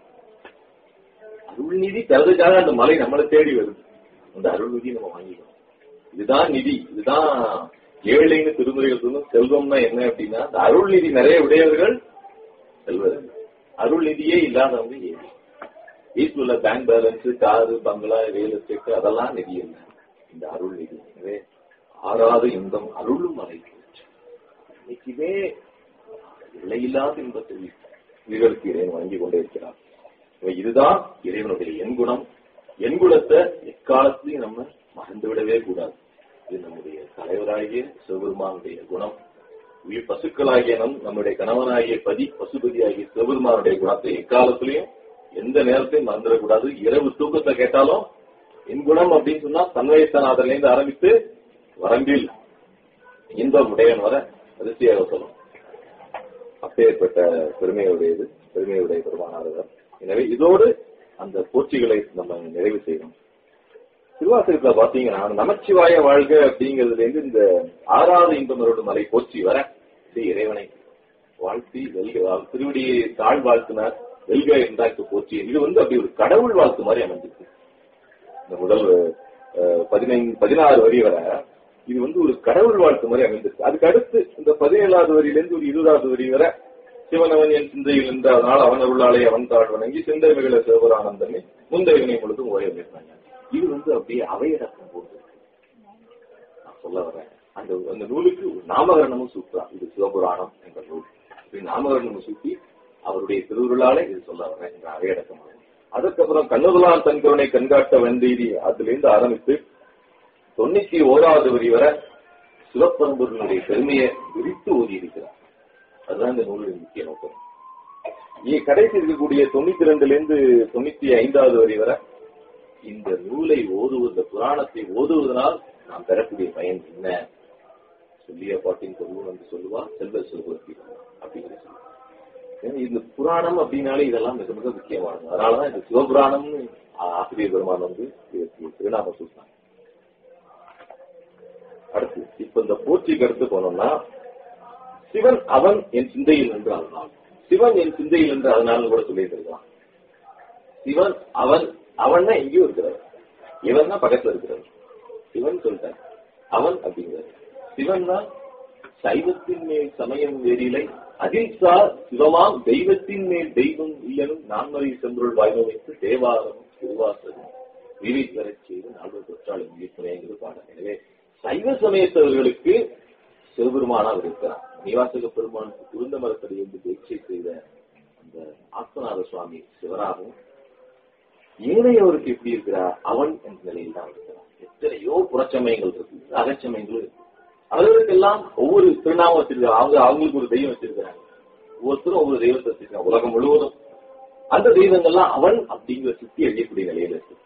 அருள் நிதி தரதுக்காக அந்த மலை நம்மளை தேடி வருது அந்த அருள் நிதி நம்ம வாங்கிக்கணும் இதுதான் நிதி இதுதான் ஏழைன்னு திருமுறைகள் சொன்ன செல்வம்னா என்ன அப்படின்னா அந்த அருள் நிதி நிறைய உடையவர்கள் செல்வர்கள் அருள் நிதியே இல்லாதவங்க ஏழை வீட்டில் உள்ள பேங்க் பேலன்ஸ் காரு பங்களா ரியல் எஸ்டேட் அதெல்லாம் நிதி இல்லை இந்த அருள் நிதி எனவே ஆறாத இன்பம் அருளும் மலை இன்னைக்குமே விலையில்லாத இன்பத்தை வீரருக்கு இறைவன் வழங்கி கொண்டே இருக்கிறார் எனவே இதுதான் இறைவனுடைய எண்குணம் எண்குணத்தை எக்காலத்திலையும் நம்ம மறந்துவிடவே கூடாது இது நம்முடைய தலைவராகிய சிவபெருமானுடைய குணம் உயிர் பசுக்களாகிய நம் நம்முடைய கணவனாகிய பதி பசுபதி ஆகிய சிவபெருமானுடைய குணத்தை எக்காலத்திலையும் எந்த நேரத்தையும் மறந்துடக்கூடாது இரவு தூக்கத்தை கேட்டாலும் என் குணம் அப்படின்னு சொன்னா தன்வயசநாதன்ல இருந்து ஆரம்பித்து வரம்பில் இன்பம் உடையன் வர அதிர்ச்சியாக சொல்லும் அப்பேற்பட்ட பெருமையுடையது பெருமையுடைய பெருமானாரவர் எனவே இதோடு அந்த போற்றிகளை நம்ம நிறைவு செய்யணும் திருவாசகத்துல பாத்தீங்கன்னா நமச்சிவாய வாழ்க அப்படிங்கிறதுல இருந்து இந்த ஆறாவது இன்பமரோடு மலை போற்றி வர இது இறைவனை வாழ்த்தி வெல்க திருவடியை தாழ் வாழ்த்தினார் வெல்க என்றாக்கு போற்றி இது வந்து அப்படி ஒரு கடவுள் வாழ்த்து மாதிரி அமைஞ்சிருக்கு இந்த முதல் அஹ், பதினைந்து பதினாறு வரி வரை இது வந்து ஒரு கடவுள் வாழ்த்து மாதிரி அமைந்திருக்கு அதுக்கு அடுத்து இந்த பதினேழாவது வரியிலிருந்து ஒரு இருபதாவது வரி வரை சிவனவன் என் சிந்தையில் நின்ற அதனால் அவன் அருளாலே அவன் தாழ் வணங்கி சிந்தை மிகழ சிவபுரானந்தமே முந்தையவனை முழுதும் ஓய வைத்தாங்க இது வந்து அப்படியே அவையடக்கம் போட்டு நான் சொல்ல வரேன் அந்த அந்த நூலுக்கு ஒரு நாமகரணமும் சூப்பரா இது சிவபுராணம் என்ற நூல் இப்படி நாமகரணமும் சூட்டி அவருடைய திருவுருளாலே இது சொல்ல வரேன் என்ற அவையடக்கம் அதுக்கப்புறம் கண்ணுதலான் தன் கருணை கண்காட்ட வந்தீதி அதிலிருந்து ஆரம்பித்து தொண்ணூத்தி ஓராவது வரி வரை சிவப்பரம்புடைய பெருமையை விரித்து ஓதி இருக்கிறார் அதுதான் இந்த நூலின் முக்கிய நோக்கம் இங்கே கடைசி இருக்கக்கூடிய தொண்ணூத்தி ரெண்டுல இருந்து தொண்ணூத்தி ஐந்தாவது வரி வரை இந்த நூலை ஓதுவது இந்த புராணத்தை ஓதுவதனால் நாம் பெறக்கூடிய பயன் என்ன சொல்லிய பாட்டின் பொருள் வந்து சொல்லுவா செல்வ செல்வத்தி அப்படிங்கிற சொல்லு. ஏன்னா இந்த புராணம் அப்படின்னாலே இதெல்லாம் மிக மிக முக்கியமானது அதனாலதான் இந்த சிவபுராணம்னு ஆசிரியர் பெருமான் வந்து இதுக்கு திருநாம சொல்றாங்க அடுத்து இப்ப இந்த போற்றிக்கு அடுத்து போனோம்னா சிவன் அவன் என் சிந்தையில் என்று அதனால் சிவன் என் சிந்தையில் என்று அதனால கூட சொல்லிட்டு இருக்கலாம் சிவன் அவன் அவன்னா எங்கேயோ இருக்கிறார் இவன் தான் பக்கத்துல இருக்கிறார் சிவன் சொல்லிட்டார் அவன் அப்படிங்கிறார் சிவன் தான் சைவத்தின் மேல் சமயம் வேறிலை அதில் சார் சிவமாம் தெய்வத்தின் மேல் தெய்வம் இல்லனும் நான்மறை சென்றொள் வாய்மை வைத்து தேவாரம் திருவாசகம் விரிவரச் செய்து நால்வர் தொற்றாலும் விழிப்புரைங்கிறது பாடம் எனவே சைவ சமயத்தவர்களுக்கு சிவபெருமானாக இருக்கிறார் நிவாசக பெருமானுக்கு குருந்த மரத்தடி என்று தீட்சை செய்த அந்த ஆத்மநாத சுவாமி சிவராகவும் ஏனையவருக்கு எப்படி இருக்கிறார் அவன் என்ற நிலையில் தான் இருக்கிறார் எத்தனையோ புறச்சமயங்கள் இருக்கு அகச்சமயங்களும் இருக்கு அவர்களுக்கெல்லாம் ஒவ்வொரு திருநாமம் வச்சிருக்காங்க அவங்க அவங்களுக்கு ஒரு தெய்வம் வச்சிருக்கிறாங்க ஒவ்வொருத்தரும் ஒவ்வொரு தெய்வத்தை வச்சிருக்காங்க உலகம் முழுவதும் அந்த தெய்வங்கள்லாம் அவன் அப்படிங்கிற சுத்தி அழியக்கூடிய நிலையில இருக்கு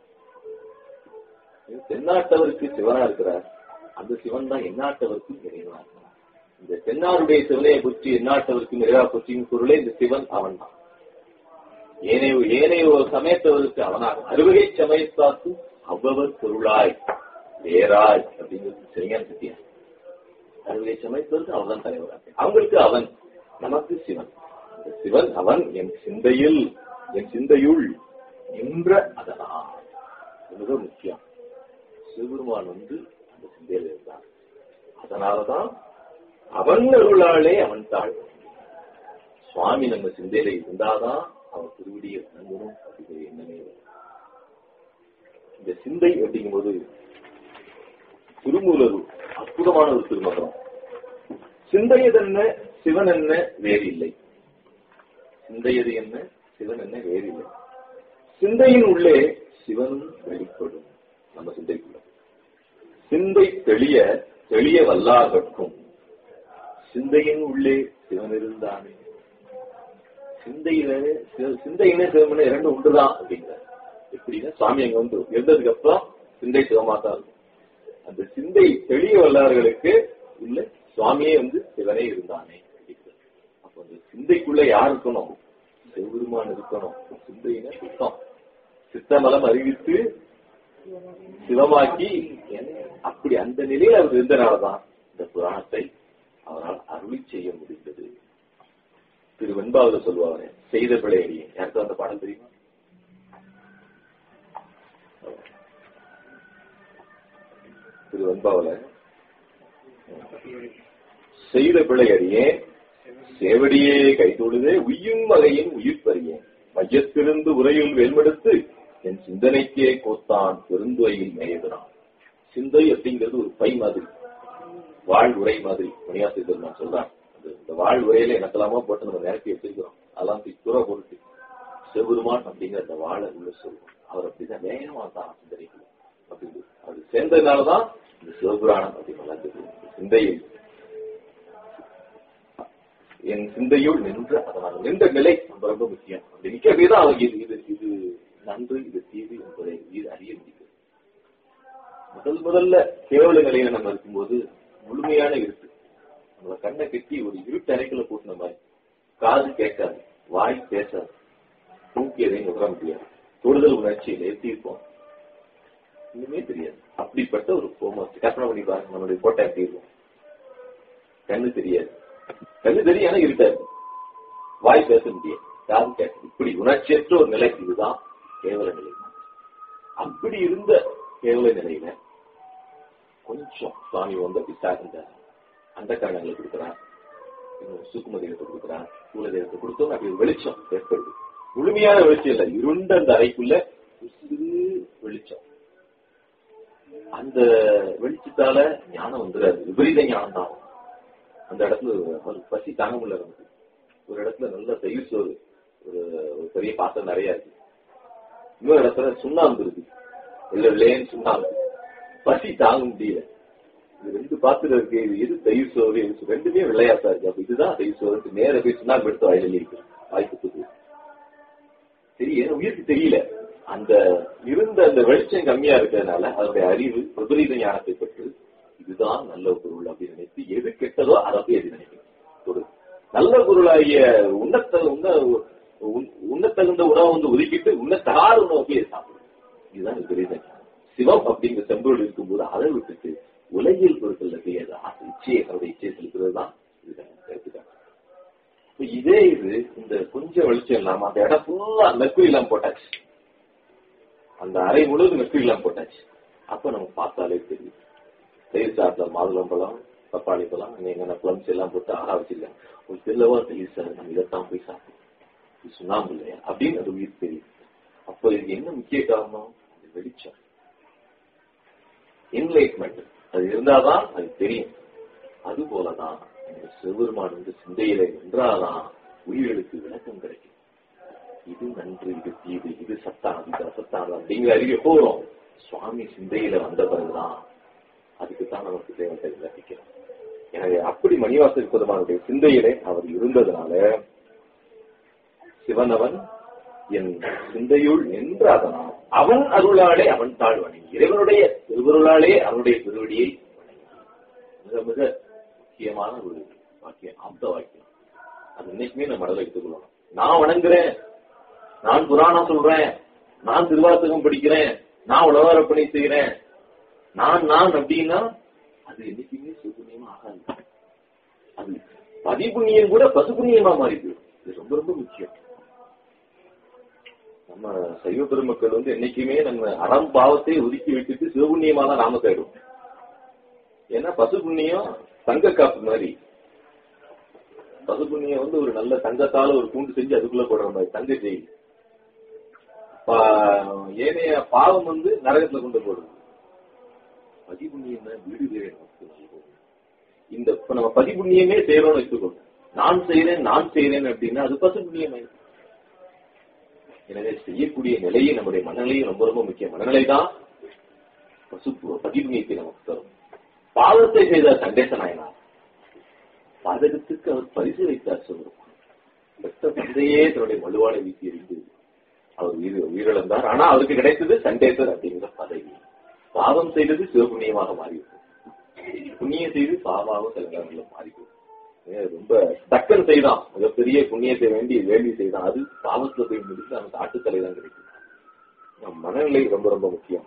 தென்னாட்டவருக்கு சிவனா இருக்கிறார் அந்த சிவன் தான் எந்நாட்டவருக்கும் இறைவனா இருக்கிறார் இந்த தென்னாருடைய சிவனையை பற்றி எந்நாட்டவருக்கும் இறைவா பற்றியும் பொருளே இந்த சிவன் அவன் தான் ஏனைய ஏனைய ஒரு சமயத்தவருக்கு அவனாக அறுவகை சமயத்தாக்கு அவ்வவர் பொருளாய் வேறாய் அப்படிங்கிறது சரியான சத்தியம் அறுவகை சமயத்தவருக்கு அவன் தான் தலைவராக அவங்களுக்கு அவன் நமக்கு சிவன் அந்த சிவன் அவன் என் சிந்தையில் என் சிந்தையுள் நின்ற அதனால் இது மிக முக்கியம் சிவபெருமான் வந்து அந்த சிந்தையில் இருந்தான் அதனாலதான் அவன் அருளாலே அவன் தாழ் சுவாமி நம்ம சிந்தையில இருந்தாதான் அவன் திருவடியை தங்கணும் அப்படிங்கிற எண்ணமே வரும். இந்த சிந்தை அப்படிங்கும்போது திருமூலர் அற்புதமான ஒரு திருமகரம் சிந்தையது என்ன சிவன் என்ன வேறு இல்லை சிந்தையது என்ன சிவன் என்ன வேறு இல்லை சிந்தையின் உள்ளே சிவன் வெளிப்படும் நம்ம சிந்தைக்குள்ள சிந்தை தெளிய தெளிய வல்லார்கட்கும் சிந்தையின் உள்ளே சிவன் இருந்தானே சிந்தையில சி- சிந்தையினே சிவமனே இரண்டு உண்டுதான் அப்படிங்கிறார் எப்படின்னா சுவாமி அங்க வந்து இருந்ததுக்கு அப்புறம் சிந்தை சிவமா தான் இருக்கும் அந்த சிந்தை தெளிய வல்லார்களுக்கு இல்ல சுவாமியே வந்து சிவனே இருந்தானே அப்படிங்கிறார். அப்ப அந்த சிந்தைக்குள்ள யார் இருக்கணும் சிவபெருமான் இருக்கணும் சிந்தையின சுத்தம் சித்தமலம் அறிவித்து சிவமாக்கி அப்படி அந்த நிலையில் அவர் இருந்தனாலதான் இந்த புராணத்தை அவரால் அருளி செய்ய முடிந்தது திரு வெண்பாவில் சொல்லுவாங்க செய்த பிழை அறியேன் யாருக்கும் அந்த பாடம் தெரியுமா திரு வெண்பாவில செய்த பிழை அறியேன் சேவடியே கைதொழுதே உய்யும் வகையின் உயிர் பறியேன் மையத்திலிருந்து உரையுள் வேல்மெடுத்து என் சிந்தனைக்கே கோத்தான் பெருந்துறையில் மேயதுனான் சிந்தை அப்படிங்கிறது ஒரு பை மாதிரி வாழ் உரை மாதிரி மணியாசி பெருமான் சொல்றான் அது இந்த வாழ் உரையில எனக்கெல்லாமோ போட்டு நம்ம நிரப்பி வச்சிருக்கிறோம் அதெல்லாம் துற பொருட்டு சிவபெருமான் அப்படிங்கிற அந்த வாழை உள்ள சொல்லுவோம் அவர் அப்படிதான் வேகமா தான் சிந்தனைக்குள்ள அப்படின்னு அது சேர்ந்ததுனாலதான் இந்த சிவபுராணம் அப்படி வளர்ந்தது சிந்தையில் என் சிந்தையுள் நின்று அதனால் நின்ற நிலை ரொம்ப ரொம்ப முக்கியம் அப்படி நிற்கவே தான் அவங்க இது இது இது நன்று இது தீது என்பதை இது அறிய முடிகிறது முதல் முதல்ல கேவல நிலையில நம்ம இருக்கும்போது முழுமையான இருட்டு நம்மள கண்ணை கட்டி ஒரு இருட்டு அறைக்குள்ள பூட்டின மாதிரி காது கேட்காது வாய் பேசாது தூக்கி எதையும் உணர முடியாது தொடுதல் உணர்ச்சியில எப்படி இருப்போம் ஒண்ணுமே தெரியாது அப்படிப்பட்ட ஒரு கோமம் கற்பனை பண்ணி பாருங்க நம்மளுடைய போட்டோ எப்படி இருக்கும் கண்ணு தெரியாது கண்ணு தெரியும் ஆனா இருட்டாது வாய் பேச முடியாது காது கேட்க இப்படி உணர்ச்சியற்ற ஒரு நிலை இதுதான் கேவல நிலை அப்படி இருந்த கேவல நிலையில கொஞ்சம் சுவாமி வந்து அப்படி சார்ந்த அந்த காரணங்களை கொடுக்குறார் சுக்கும தெய்வத்தை கொடுக்குறார் சூழ தெய்வத்தை கொடுத்தோம் அப்படி ஒரு வெளிச்சம் ஏற்படுது முழுமையான வெளிச்சம் இல்ல இருண்ட அந்த அறைக்குள்ள ஒரு சிறு வெளிச்சம் அந்த வெளிச்சத்தால ஞானம் வந்துடாது விபரீத ஞானம் தான் அந்த இடத்துல அவருக்கு பசி தாங்க முடியல நமக்கு ஒரு இடத்துல நல்ல தயிர் சோறு ஒரு ஒரு பெரிய பாத்திரம் நிறைய இருக்கு இன்னொரு இடத்துல சுண்ணாம்பு இருக்கு வெள்ள வெள்ளையன்னு சுண்ணாம்பு பசி தாங்க முடியல இது ரெண்டு பாத்திரம் இருக்கு இது எது தயிர் சோறு இது ரெண்டுமே வெள்ளையாத்தா இருக்கு அப்ப இதுதான் தயிர் சோறு நேர போய் சுண்ணாம்பு எடுத்து வாயில இருக்கு வாய்ப்பு தெரிய உயிருக்கு தெரியல அந்த இருந்த அந்த வெளிச்சம் கம்மியா இருக்கிறதுனால அதனுடைய அறிவு விபரீத ஞானத்தை பெற்று இதுதான் நல்ல பொருள் அப்படின்னு நினைத்து எது கெட்டதோ அதை போய் எது நினைக்கும் நல்ல பொருளாகிய உண்ணத்த உண்ண உண்ணத்தகுந்த உணவை வந்து ஒதுக்கிட்டு உண்ணத்தகாத உணவை போய் சாப்பிடும் இதுதான் விபரீத ஞானம் சிவம் அப்படிங்கிற செம்பொருள் இருக்கும்போது அதை விட்டுட்டு உலகியல் பொருட்கள் செய்யாத ஆசை இச்சையை தன்னுடைய இச்சையை செலுத்துறது தான் எடுத்துக்காங்க இதே இது இந்த கொஞ்சம் வெளிச்சம் இல்லாம அந்த இடம் ஃபுல்லா மெர்க்குரி இல்லாம போட்டாச்சு அந்த அறை முழுவதும் மெர்க்குரி இல்லாம போட்டாச்சு அப்ப நம்ம பார்த்தாலே தெரியும் தயிர் சாப்பிட்ட மாதுளம்பழம் பப்பாளி பழம் நீங்க பிளம்ஸ் எல்லாம் போட்டு ஆறா வச்சிருக்கேன் ஒரு தெல்லவா தெரியும் சார் நம்ம இதைத்தான் போய் சாப்பிடுவோம் இது சுண்ணாம்பு இல்லையா அப்படின்னு அது உயிர் தெரியும் அப்போ இதுக்கு என்ன முக்கிய காரணம் அது வெளிச்சம் என்லைட்மெண்ட் அது இருந்தாதான் அது தெரியும் அது போலதான் சிவபெருமான் வந்து சிந்தையில நின்றாதான் உயிர்களுக்கு விளக்கம் கிடைக்கும் இது நன்று இது தீது இது சத்தானது இது அசத்தானது அப்படிங்கிற அறிவை போறோம் சுவாமி சிந்தையில வந்த பிறகுதான் அதுக்குத்தான் நமக்கு தேவத்தை விளக்கிக்கிறோம் எனவே அப்படி மணிவாசல் பெருமானுடைய சிந்தையிலே அவர் இருந்ததுனால சிவனவன் என் சிந்தையுள் நின்ற அதனால் அவன் அருளாலே அவன் தாழ்வணி இறைவனுடைய திருவருளாலே அவனுடைய திருவடியை மிக மிக முக்கியமான ஒரு வாக்கியம் ஆப்த வாக்கியம் அது இன்னைக்குமே நம்ம மனதில் எடுத்துக்கொள்ளணும் நான் வணங்குறேன் நான் புராணம் சொல்றேன் நான் திருவாசகம் படிக்கிறேன் நான் உலகாரப்பணி செய்யறேன் நான் நான் அப்படின்னா அது என்னைக்குமே சுகுணியமா ஆகாது அது பதிபுண்ணியம் கூட பசுபுண்ணியமா மாறிது இது ரொம்ப ரொம்ப முக்கியம் நம்ம சைவ பெருமக்கள் வந்து என்னைக்குமே நம்ம அறம் பாவத்தை ஒதுக்கி விட்டுட்டு சிவபுண்ணியமா தான் நாம தேடுவோம் ஏன்னா பசுபுண்ணியம் தங்க காப்பு மாதிரி பசுபுண்ணியம் வந்து ஒரு நல்ல தங்கத்தால ஒரு கூண்டு செஞ்சு அதுக்குள்ள போடுற மாதிரி தங்க ஜெயில் பா- ஏனைய பாவம் வந்து நரகத்துல கொண்டு போடுது பதிபுண்ணியம் வீடு வேறு நமக்கு நல்கும். இந்த இப்ப நம்ம பதிபுண்ணியமே செய்யறோம்னு வச்சுக்கோங்க நான் செய்யறேன் நான் செய்யறேன் அப்படின்னா அது பசு புண்ணியம் எனவே செய்யக்கூடிய நிலையை நம்முடைய மனநிலையும் ரொம்ப ரொம்ப முக்கியம் மனநிலை தான் பசு பதிபுண்ணியத்தை நமக்கு தரும் பாவத்தை செய்த சண்டேச நாயனார் பாதகத்துக்கு அவர் பரிசு வைத்தார் சொல்லுவோம் பெற்ற தந்தையே தன்னுடைய வலுவானை வீசி எறிந்து அவர் உயிர் உயிரிழந்தார் ஆனா அவருக்கு கிடைத்தது சண்டேசர் அப்படிங்கிற பதவி பாவம் செய்தது சிவபுண்ணியமாக மாறிவிட்டது புண்ணியம் செய்து பாவமாக சில நேரங்களில் மாறிவிடும் ஏன் ரொம்ப தக்கன் செய்தான் மிகப்பெரிய புண்ணியத்தை வேண்டி வேண்டி செய்தான் அது பாவத்துல போய் முடித்து நமக்கு ஆட்டுத்தலை தான் கிடைக்கும் நம் மனநிலை ரொம்ப ரொம்ப முக்கியம்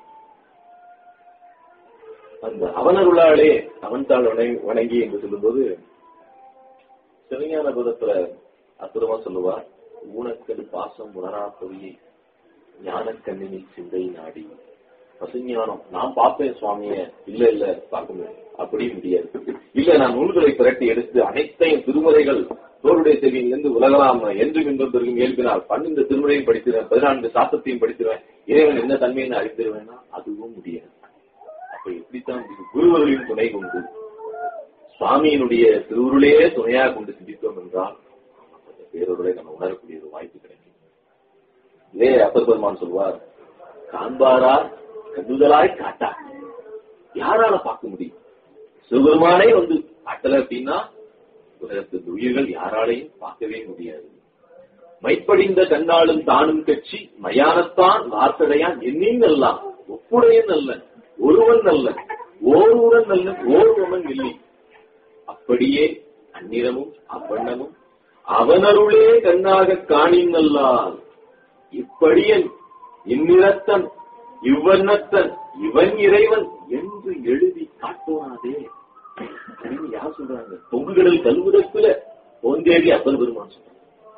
அந்த அவனருளாலே அவன் தாள் வணங்கி- வணங்கி என்று சொல்லும்போது சிவஞான பதத்துல அற்புதமா சொல்லுவார் ஊனக்கடு பாசம் உணரா பொறியை ஞானக்கண்ணினில் சிந்தை நாடி பசுஞானம் நான் பார்ப்பேன் சுவாமிய இல்ல இல்ல பார்க்க முடியாது அப்படி முடியாது இல்ல நான் நூல்களை திரட்டி எடுத்து அனைத்தையும் திருமுறைகள் தோருடைய செவியிலிருந்து உலகலாம் என்றும் இன்பம் பெருகும் இயல்பினால் பன்னெண்டு திருமுறையும் படித்திருவேன் பதினான்கு சாஸ்திரத்தையும் படித்திருவேன் இறைவன் என்ன தன்மைன்னு அறிந்திருவேன்னா அதுவும் முடியாது அப்ப எப்படித்தான் இது குருவர்களின் துணை கொண்டு சுவாமியினுடைய திருவுருளே துணையாக கொண்டு சிந்தித்தோம் என்றால் அந்த பேரொருளை நம்ம உணரக்கூடிய ஒரு வாய்ப்பு கிடைக்கும் இதே அப்பர் பெருமான் சொல்வார் காண்பாரா கண்டுதலாய் காட்டா யாரால பார்க்க முடியும் சிவபெருமானே வந்து காட்டல அப்படின்னா உலகத்து உயிர்கள் யாராலையும் பார்க்கவே முடியாது மைப்படிந்த கண்ணாலும் தானும் கட்சி மயானத்தான் வார்த்தடையான் என்னின் அல்ல ஒப்புடையன் அல்ல ஒருவன் அல்ல ஓருவன் அல்ல ஓருவன் இல்லை அப்படியே அந்நிறமும் அவ்வண்ணமும் அவனருளே கண்ணாக காணினல்லால் இப்படியன் இந்நிறத்தன் இவ்வண்ணத்தன் இவன் இறைவன் என்று எழுதி காட்டுவானதே அப்படின்னு யார் சொல்றாங்க பொங்குகடல் கல்முதற்குல போந்தேடி அப்பர் பெருமான் சொல்றாங்க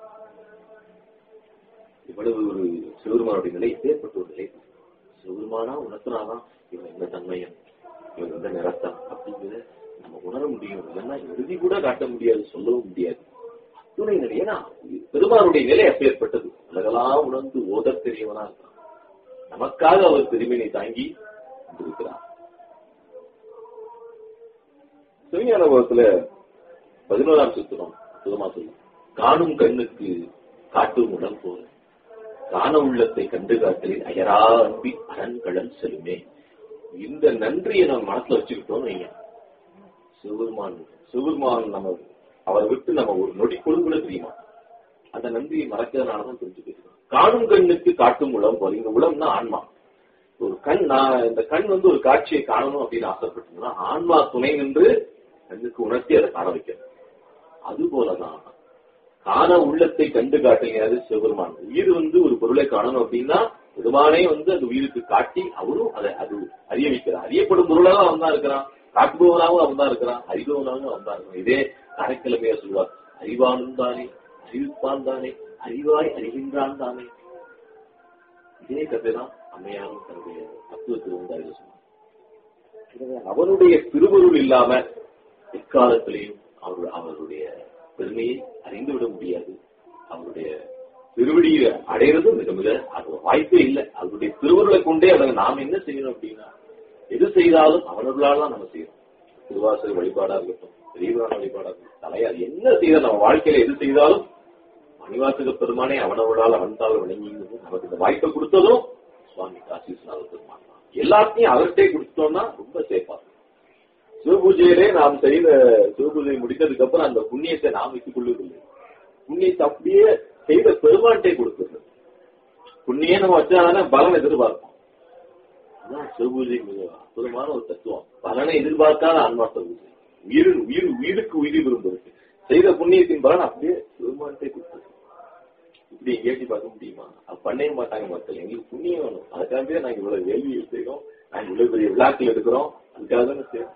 இவ்வளவு ஒரு சிவருமானுடைய நிலை எப்பேற்பட்ட ஒரு நிலை சிவருமானா உணர்த்தினாதான் இவன் எந்த தன்மையன் இவன் எந்த நிறத்தான் அப்படிங்கிறத நம்ம உணர முடியும் இல்லைன்னா எழுதி கூட காட்ட முடியாது சொல்லவும் முடியாது துணை நிலை ஏன்னா பெருமானுடைய நிலை அப்பேற்பட்டது உலகெல்லாம் உணர்ந்து ஓதத் தெரியவனா இருக்கான் நமக்காக அவர் திரும்பினை தாங்கி இருக்கிறார் சிவஞான போகத்துல பதினோராம் சுத்திரம் சுதமா சொல்லும் காணும் கண்ணுக்கு காட்டும் உடல் போல காண உள்ளத்தை கண்டு காட்டலில் அயரா அன்பி அரண்கடல் செல்லுமே இந்த நன்றியை நம்ம மனசுல வச்சுக்கிட்டோம்னு வைங்க சிவபெருமான் சிவபெருமான் நம்ம அவரை விட்டு நம்ம ஒரு நொடி பொழுது கூட தெரியுமா அந்த நன்றியை மறக்கிறதுனாலதான் தெரிஞ்சு பேசுறோம் காணும் கண்ணுக்கு காட்டும் உளம் போல இங்க உளம்னா ஆன்மா ஒரு கண் நான் இந்த கண் வந்து ஒரு காட்சியை காணணும் அப்படின்னு ஆசைப்பட்டோம்னா ஆன்மா துணை நின்று கண்ணுக்கு உணர்த்தி அதை காண வைக்கிறது அது போலதான் காண உள்ளத்தை கண்டு காட்டுகிறது சிவபெருமான் உயிர் வந்து ஒரு பொருளை காணணும் அப்படின்னா பெருமானே வந்து அந்த உயிருக்கு காட்டி அவரும் அதை அது அறிய வைக்கிறார் அறியப்படும் பொருளாக அவன் தான் இருக்கிறான் காட்டுபவனாகவும் அவன் தான் இருக்கிறான் அறிபவனாகவும் அவன் தான் இருக்கிறான் இதே கரைக்கிழமையா சொல்லுவார் அறிவானும் தானே அறிவிப்பான் தானே அறிவாய் அறிகின்றான் தானே இதே கதைதான் அம்மையாரும் தன்னுடைய தத்துவத்தில் வந்து அறிவு சொன்னார் அவனுடைய திருவருள் இல்லாம எக்காலத்திலையும் அவர் அவருடைய பெருமையை அறிந்துவிட முடியாது அவருடைய திருவடியை அடையிறது மிக மிக அது வாய்ப்பே இல்லை அவருடைய திருவருளை கொண்டே அதை நாம் என்ன செய்யணும் அப்படின்னா எது செய்தாலும் அவனர்களால் தான் நம்ம செய்யணும் திருவாசல் வழிபாடா இருக்கட்டும் பெரியவரான வழிபாடா இருக்கட்டும் தலையார் என்ன செய்தால் நம்ம வாழ்க்கையில எது செய்தாலும் மணிவாசக பெருமானே அவனவர்களால் அவன்தால் வணங்கி நமக்கு இந்த வாய்ப்பை கொடுத்ததும் சுவாமி காசிநாத பெருமான் தான் எல்லாத்தையும் அவர்கிட்டே கொடுத்தோம்னா ரொம்ப சேஃபா இருக்கும் சிவபூஜையிலே நாம் செய்த சிவபூஜை முடித்ததுக்கு அப்புறம் அந்த புண்ணியத்தை நாம் வைத்துக் கொள்வதில்லை புண்ணியத்தை அப்படியே செய்த பெருமான்ட்டே கொடுத்துருது புண்ணியம் நம்ம வச்சாதானே பலன் எதிர்பார்ப்போம் அதான் சிவபூஜை மிக அற்புதமான ஒரு தத்துவம் பலனை எதிர்பார்க்காத ஆன்மார்த்த பூஜை உயிர் உயிர் உயிருக்கு உயிர் விரும்புறது செய்த புண்ணியத்தின் பலன் அப்படியே பெருமான்ட்டே கொடுத்துருக்கு இப்படி எங்கேயாச்சும் பார்க்க முடியுமா அது பண்ணவே மாட்டாங்க மக்கள் எங்களுக்கு புண்ணியம் வேணும் அதுக்காகவே நாங்க இவ்வளவு வேள்வியில் செய்யறோம் நாங்க இவ்வளவு பெரிய விழாக்கள் எடுக்கிறோம் அதுக்காக தானே செய்யறோம்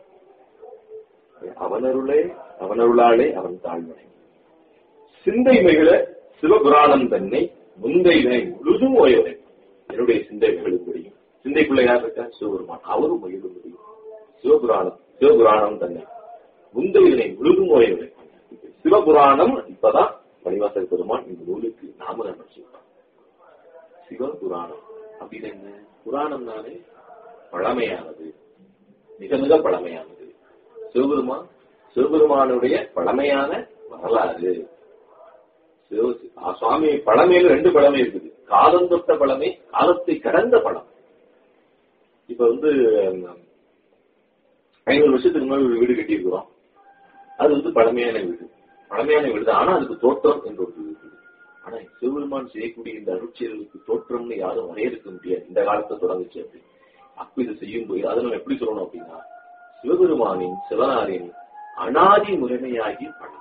அவனருளே அவனருளாலே அவன் தாழ்வனை சிந்தைமைகளை சிவபுராணம் தன்னை முந்தையினை முழுதும் ஓயவரை என்னுடைய சிந்தைகளும் முடியும் சிந்தைக்குள்ள யார் இருக்கா சிவபெருமான் அவரும் மகிழ முடியும் சிவபுராணம் சிவபுராணம் தன்னை முந்தையினை முழுதும் ஓயவரை சிவபுராணம் இப்பதான் மணிவாசல் பெருமான் இந்த நூலுக்கு நாமகரணம் செய்வார் சிவபுராணம் அப்படின்னு என்ன புராணம் தானே பழமையானது மிக மிக பழமையானது சிவபெருமான் சிவபெருமானுடைய பழமையான வரலாறு சிவ- ஆ, சுவாமி பழமையில ரெண்டு பழமை இருக்குது காலம் தொட்ட பழமை காலத்தை கடந்த பழம் இப்ப வந்து ம், ஐநூறு வருஷத்துக்கு முன்னாடி ஒரு வீடு கட்டியிருக்கிறோம் அது வந்து பழமையான வீடு பழமையான வீடு தான் ஆனா அதுக்கு தோற்றம் என்று ஒரு இருக்குது ஆனா சிவபெருமான் செய்யக்கூடிய இந்த அருட்சியர்களுக்கு தோற்றம்னு யாரும் வரையறுக்க முடியாது இந்த காலத்தை தொடங்குச்சு அப்படி அப்ப இது செய்யும் போது அதை நம்ம எப்படி சொல்லணும் அப்படின்னா சிவபெருமானின் சிவனாரின் அனாதி முறைமையாகி பழமை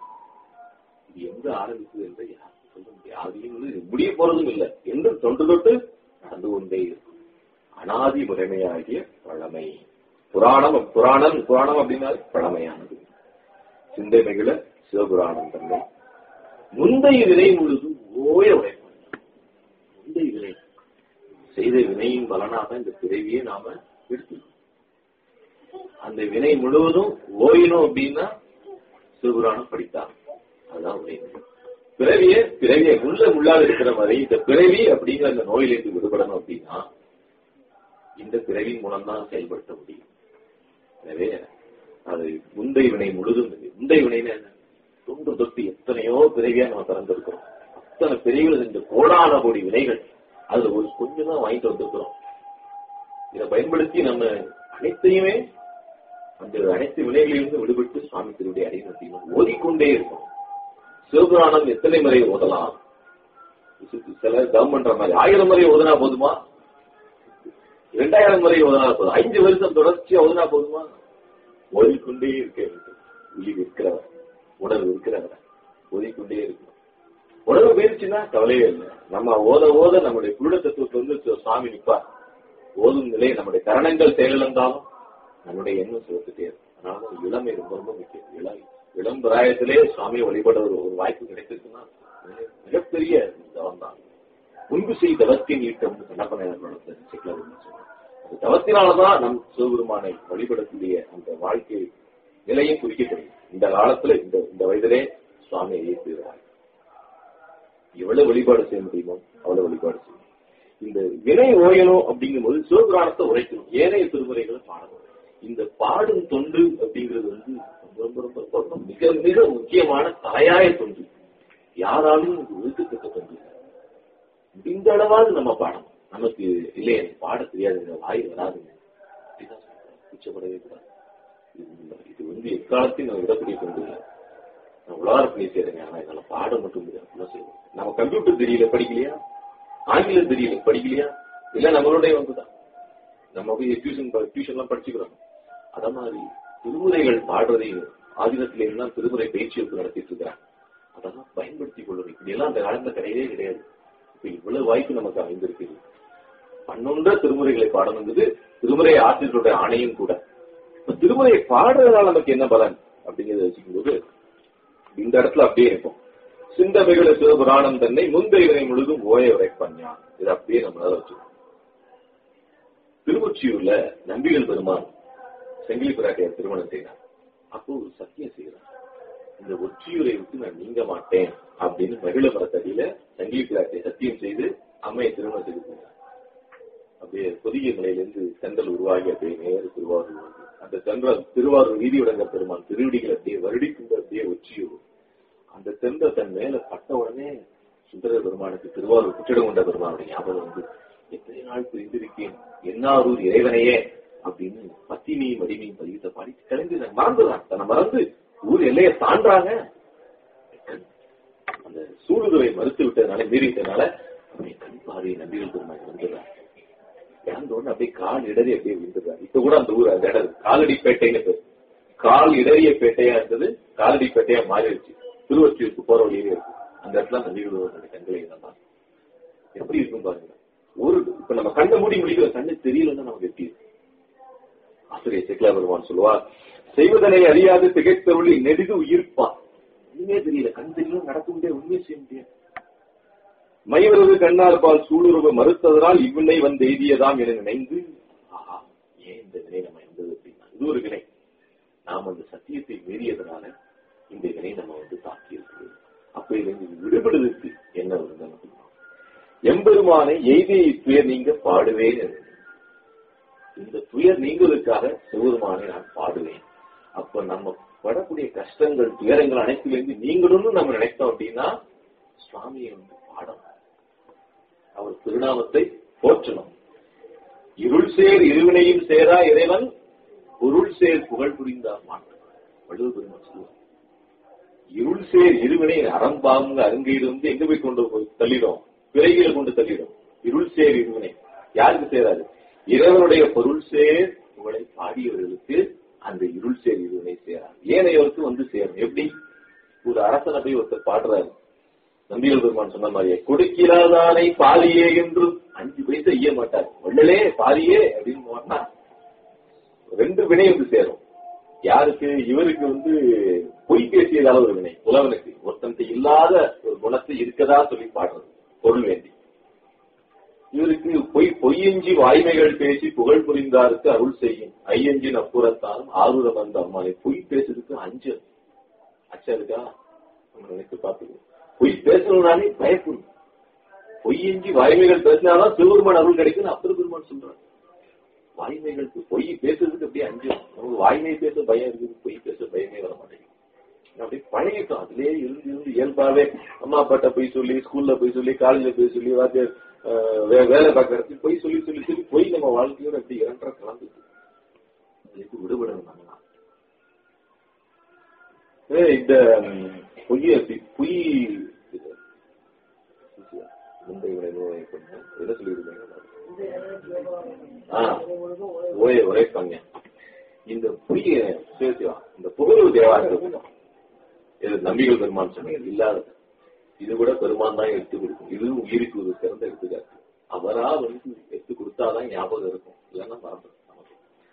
இது எங்க ஆரம்பிக்குது என்று யாருக்கும் சொல்ல முடியாது அதையும் வந்து இது முடிய போறதும் இல்லை என்று தொன்று தொட்டு நடந்து கொண்டே இருக்கும் அனாதி முறைமையாகிய பழமை புராணம் புராணம் புராணம் அப்படின்னா பழமையானது சிந்தை மிகுல சிவபுராணம் தன்னை முந்தைய வினை முழுதும் ஓய உடைப்பான் முந்தைய வினை செய்த வினையின் பலனாக இந்த பிறவியை நாம எடுத்துக்கணும் அந்த வினை முழுவதும் ஓயணும் அப்படின்னா சிவபுராணம் படித்தாங்க அதுதான் உரை பிறவிய பிறவிய முள்ள முள்ளாக இருக்கிற மாதிரி இந்த பிறவி அப்படிங்கிற அந்த நோயிலிருந்து விடுபடணும் அப்படின்னா இந்த பிறவி மூலம்தான் செயல்படுத்த முடியும் எனவே அது முந்தை வினை முழுதும் இல்லை. முந்தை வினைன்னு என்ன தொன்று தொட்டு எத்தனையோ பிறவியா நம்ம திறந்திருக்கிறோம் அத்தனை பிறவிகள் இந்த கோடான கோடி வினைகள் அதுல ஒரு கொஞ்சம் தான் வாங்கிட்டு வந்திருக்கிறோம் இதை பயன்படுத்தி நம்ம அனைத்தையுமே அந்த அனைத்து வினைகளிலிருந்து விடுபட்டு சுவாமி திருடைய அடையும் அப்படின்னு ஓதிக்கொண்டே இருக்கும் சிவபுராணம் எத்தனை முறை ஓதலாம் சில தவம் பண்ற மாதிரி ஆயிரம் முறை ஓதுனா போதுமா இரண்டாயிரம் முறை ஓதுனா போதும் ஐந்து வருஷம் தொடர்ச்சியா ஓதுனா போதுமா ஓதிக்கொண்டே இருக்க வேண்டும் உயிர் இருக்கிறவர் உணர்வு இருக்கிறவர் ஓதிக்கொண்டே இருக்கணும் உணர்வு போயிருச்சுன்னா கவலையே இல்லை நம்ம ஓத ஓத நம்முடைய குருட தத்துவத்தை வந்து சு- சுவாமி நிப்பார் ஓதும் நிலை நம்முடைய கரணங்கள் செயலிழந்தாலும் நம்முடைய எண்ணம் சிவத்துட்டே இருக்கும் அதனால இளமை ரொம்ப ரொம்ப முக்கியம் இளம் இளம் பிராயத்திலே சுவாமியை வழிபட ஒரு ஒரு வாய்ப்பு கிடைச்சிருக்குன்னா மிக- மிகப்பெரிய தவம் தான் முன்பு செய் தவத்தின் ஈட்டம் கண்ணப்பனையார் சிக்கலர் அந்த தவத்தினாலதான் நம் சிவபெருமானை வழிபடக்கூடிய அந்த வாழ்க்கை நிலையும் குறிக்கப்படும் இந்த காலத்துல இந்த இந்த வயதிலே சுவாமியை ஏற்றுகிறார் எவ்வளவு வழிபாடு செய்ய முடியுமோ அவ்வளவு வழிபாடு செய்யும் இந்த வினை ஓயணும் அப்படிங்கும்போது சிவபுராணத்தை உரைக்கணும் ஏனைய திருமுறைகளை பாடணும் இந்த பாடும் தொண்டு அப்படிங்கிறது வந்து ரொம்ப ரொம்ப ரொம்ப ரொம்ப ரொம்ப மிக மிக முக்கியமான தலையாய தொண்டு யாராலும் இது ஒதுக்கப்பட்ட தொண்டு இல்லை. இந்த அளவாவது நம்ம பாடணும் நமக்கு இல்லை எனக்கு பாட தெரியாதுங்க வாய் வராதுங்க அப்படிதான் சொல்றேன். கூச்சப்படவே கூடாது இது- இது வந்து எக்காலத்தையும் நம்ம விடக்கூடிய தொண்டு இல்லை நான் உலக பண்ணி செய்யறேங்க ஆனா என்னால பாட மட்டும் முடியாது அப்படிலாம் செய்வோம் நம்ம கம்ப்யூட்டர் தெரியல படிக்கலையா ஆங்கிலம் தெரியல படிக்கலையா இல்ல நம்மளுடைய வந்துதான் நம்ம போய் டியூஷன் டியூஷன் எல்லாம் படிச்சுக்கிறோம் அத மாதிரி திருமுறைகள் பாடுறதை ஆதினத்தில எல்லாம் திருமுறை பயிற்சி வகுப்பு நடத்திட்டு இருக்கிறாங்க அதெல்லாம் பயன்படுத்திக் கொள்ளணும் இப்படி எல்லாம் அந்த காலத்துல கிடையவே கிடையாது இப்ப இவ்வளவு வாய்ப்பு நமக்கு அமைந்திருக்குது பன்னொன்ற திருமுறைகளை பாடணுங்கிறது திருமுறை ஆசிரியர்களுடைய ஆணையும் கூட இப்ப திருமுறையை பாடுறதுனால நமக்கு என்ன பலன் அப்படிங்கறத வச்சுக்கும் போது இந்த இடத்துல அப்படியே இருக்கும் சிந்தவைகளை சிவபுராணம் தன்னை முந்தையவை முழுதும் ஓய உரைப்பன்யா இது அப்படியே நம்மளால வச்சுக்கணும் திருவொற்றியூர்ல நம்பிகள் பெருமான் செங்கிலி பிராட்டியார் திருமணம் செய்தார் அப்போ ஒரு சத்தியம் செய்யறார் இந்த ஒற்றியூரை விட்டு நான் நீங்க மாட்டேன் அப்படின்னு மகிழ மரத்தடியில சங்கிலி பிராட்டியை சத்தியம் செய்து அம்மையை திருமணம் செய்து போனார் அப்படியே பொதிய மலையிலிருந்து செந்தல் உருவாகி அப்படியே நேர திருவாரூர் வந்து அந்த சென்றல் திருவாரூர் வீதியுடங்க பெருமான் திருவடிகள் அப்படியே வருடிக்கின்ற அப்படியே ஒற்றியூர் அந்த சென்ற தன் மேல பட்ட உடனே சுந்தர பெருமானுக்கு திருவாரூர் குற்றிடம் கொண்ட பெருமானுடைய ஞாபகம் வந்து எத்தனை நாள் பிரிந்திருக்கேன் என்னாரூர் இறைவனையே அப்படின்னு பத்தினியும் வடிமையும் பதிவித்த பாடி கிளம்பி நான் மறந்துதான் தன்னை மறந்து ஊர் எல்லையை தாண்டாங்க அந்த சூடுதுறை மறுத்து விட்டதுனால மீறிட்டதுனால அவனை கண் பார்வையை நம்பிகள் பெருமாள் வந்துடுறார் இறந்த உடனே அப்படியே கால் இடறி அப்படியே விழுந்துடுறாரு இப்ப கூட அந்த ஊர் அந்த இடம் காலடி பேட்டைன்னு பேர் கால் இடறிய பேட்டையா இருந்தது காலடி பேட்டையா மாறிடுச்சு திருவொற்றியூருக்கு போற வழியிலே இருக்கு அந்த இடத்துல அந்த நீடுவதோட கண்களை தான் எப்படி இருக்கும் பாருங்க ஒரு இப்ப நம்ம கண்ணை மூடி முடிக்கிற கண்ணு தெரியலன்னா நமக்கு எப்படி இருக்கு ஆசிரியர் சிக்லா பெருமான் சொல்லுவார் செய்வதனை அறியாது திகைத்தருளி நெடுகு உயிர்ப்பான் ஒண்ணுமே தெரியல கண் தெரியல நடக்க முடியாது உண்மையை செய்ய முடியாது மைவரது கண்ணார் பால் சூடுருவ மறுத்ததனால் இவ்வினை வந்து எய்தியதாம் என நினைந்து ஆஹா ஏன் இந்த வினை நம்ம இருந்தது அப்படின்னா இது ஒரு வினை நாம் அந்த சத்தியத்தை மீறியதனால இந்த வினை நம்ம வந்து தாக்கி இருக்கு அப்ப இதிலிருந்து விடுபடுவதற்கு என்ன வருது அப்படின்னா எம்பெருமானை எய்திய துயர் நீங்க பாடுவேன் என்று. இந்த துயர் நீங்குவதற்காக சிவபெருமானை நான் பாடுவேன் அப்ப நம்ம படக்கூடிய கஷ்டங்கள் துயரங்கள் அனைத்திலிருந்து நீங்களும் நம்ம நினைத்தோம் அப்படின்னா சுவாமியை வந்து பாடணும் அவர் திருநாமத்தை போற்றணும் இருள் சேர் இருவினையும் சேரா இறைவன் பொருள் சேர் புகழ் புரிந்தார் மாட்டார் வள்ளுவர் பெருமாள் சொல்லுவார் இருள் சேர் இருவினை அறம்பாங்க அருங்கையில் வந்து எங்க போய் கொண்டு போய் தள்ளிடும் பிறைகளை கொண்டு தள்ளிடும் இருள் சேர் இருவினை யாருக்கு சேராது இறைவனுடைய பொருள் சேர் புகழை பாடியவர்களுக்கு அந்த இருள் சேர் இருவினை சேராது ஏனையவருக்கு வந்து சேரும் எப்படி ஒரு அரசனை போய் ஒருத்தர் பாடுறாரு நம்பிகள் பெருமான் சொன்ன மாதிரியே கொடுக்கிறாதானை பாலியே என்று அஞ்சு பைசா ஈய மாட்டார் வள்ளலே பாலியே அப்படின்னு போனா ரெண்டு வினை வந்து சேரும் யாருக்கு இவருக்கு வந்து பொய் பேசியதாக ஒரு வினை புலவனுக்கு ஒருத்தன் இல்லாத ஒரு குணத்தை இருக்கதா சொல்லி பாடுறது பொருள் வேண்டி இவருக்கு பொய் பொய்யஞ்சி வாய்மைகள் பேசி புகழ் புரிந்தாருக்கு அருள் செய்யும் ஐயஞ்சின் அப்புறத்தாலும் ஆரூரம் வந்த அம்மாவை பொய் பேசுறதுக்கு அஞ்சு அச்சா இருக்கா நம்ம நினைத்து பார்த்துக்கணும் பொய் பேசணும்னாலே பயப்படும் பொய்யஞ்சி வாய்மைகள் பேசினாதான் சிவபெருமான் அருள் கிடைக்கும்னு அப்பர் பெருமான் சொல்றாரு வாய்மைகளுக்கு பொய் பேசுறதுக்கு அப்படியே அஞ்சு நமக்கு வாய்மை பேச பயம் இருக்குது பொய் பேச பயமே வர மாட்டேங்குது அப்படி பழகிட்டோம் அதுலயே இருந்து இருந்து இயல்பாவே அம்மா அப்பாட்ட போய் சொல்லி ஸ்கூல்ல போய் சொல்லி காலேஜ்ல போய் சொல்லி வாத்தியார் அஹ், வே- வேலை பார்க்கறது போய் சொல்லி சொல்லி சொல்லி போய் நம்ம வாழ்க்கையோட அப்படி இரண்டரை கலந்துட்டு அதுக்கு விடுபடணும் நம்ம ஏ, இந்த ம், பொய்ய அப்படி- பொய் முந்தைய வினை நோய் கொஞ்சம் என்ன சொல்லியிருக்காங்க ஆ ஓய உரைப்பாங்க இந்த பொய்ய சேர்த்திவா இந்த புகழ் தேவாரம் இது நம்பிகள் பெருமான் சொன்னது இல்லாதது இது கூட பெருமான் தான் எடுத்து கொடுக்கும் இது உயிருக்கு ஒரு சிறந்த எடுத்துக்காட்டு அவரா வந்து எடுத்து கொடுத்தாதான் ஞாபகம் இருக்கும் இல்லைன்னா மறந்துடும் நமக்கு.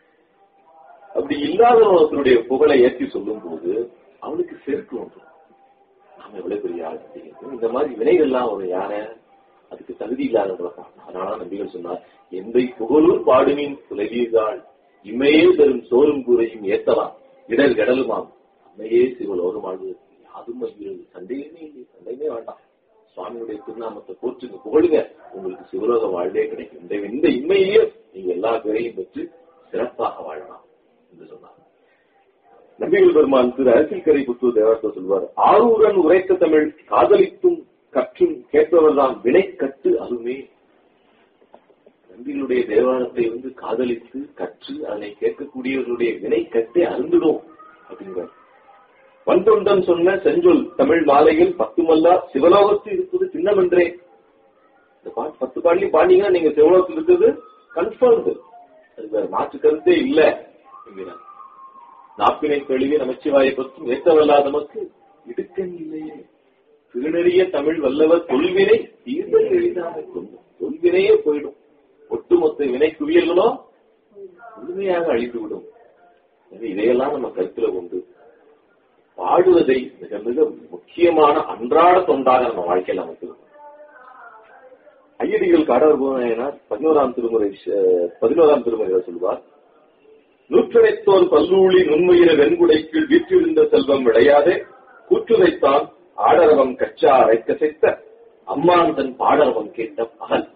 அப்படி இல்லாத ஒருத்தருடைய புகழை ஏற்றி சொல்லும் போது அவனுக்கு செருக்கு வந்துடும் நாம எவ்வளவு பெரிய ஆள் அப்படிங்கிறது. இந்த மாதிரி வினைகள்லாம் ஒரு யார அதுக்கு தகுதி இல்லாதவங்களை பார்க்கணும் அதனால நம்பிகள் சொன்னார் எந்தை புகழூர் பாடுமின் புலவீர்கள் இம்மையே தரும் சோறும் கூரையும் ஏத்தலாம் இடர் கடலுமாம் அம்மையே சிவலோகம் ஆழ்வது யாதும் ஐயுறது சந்தேகமே இல்லை சந்தேகமே வேண்டாம் சுவாமியுடைய திருநாமத்தை போற்றுங்க புகழுங்க உங்களுக்கு சிவலோக வாழ்வே கிடைக்கும் இந்த இந்த இம்மையே நீங்க எல்லா பேரையும் பெற்று சிறப்பாக வாழலாம் என்று சொன்னார் நம்பிகள் பெருமான் திரு அரசியல்கரை புத்தூர் தேவத்தை சொல்வார் ஆரூரன் உரைத்த தமிழ் காதலித்தும் கற்றும் கேட்பவர்தான் வினை கட்டு அதுமே நம்பிகளுடைய தேவாரத்தை வந்து காதலித்து கற்று அதனை கேட்கக்கூடியவர்களுடைய வினை கட்டே அருந்துடும் அப்படிங்கிறார் வந்தொண்டன் சொன்ன செஞ்சொல் தமிழ் மாலையில் பத்துமல்லா சிவலோகத்து இருப்பது சின்னமென்றே இந்த பாட்டு பத்து பாடலையும் பாடிங்கன்னா நீங்க சிவலோகத்தில் இருக்கிறது கன்ஃபர்ம்டு அது வேற மாற்று கருத்தே இல்ல என்கிறார் நாப்பினை கழுவி நமச்சிவாயை பற்றும் ஏற்றவல்லாத நமக்கு இடுக்கன் இல்லையே திருநெறிய தமிழ் வல்லவர் தொல்வினை தீர்ந்த எளிதாக கொண்டு தொல்வினையே போயிடும் ஒட்டுமொத்த வினை குவியல்களும் முழுமையாக அழிந்துவிடும் எனவே இதையெல்லாம் நம்ம கருத்துல கொண்டு பாடுவதை மிக மிக முக்கியமான அன்றாட தொண்டாக நம்ம வாழ்க்கையில் அமைக்கணும் ஐயடிகள் காடவர் போனார் பதினோராம் திருமுறை அஹ், பதினோராம் திருமுறையில சொல்வார் நூற்றனைத்தோர் பல்லூழி நுண்மையின வெண்குடைக்குள் வீற்றிருந்த செல்வம் விளையாதே கூற்றுரைத்தான் ஆடரவம் கச்சா அரைக்கசைத்த அம்மான் தன் பாடரவம் கேட்ட பகல்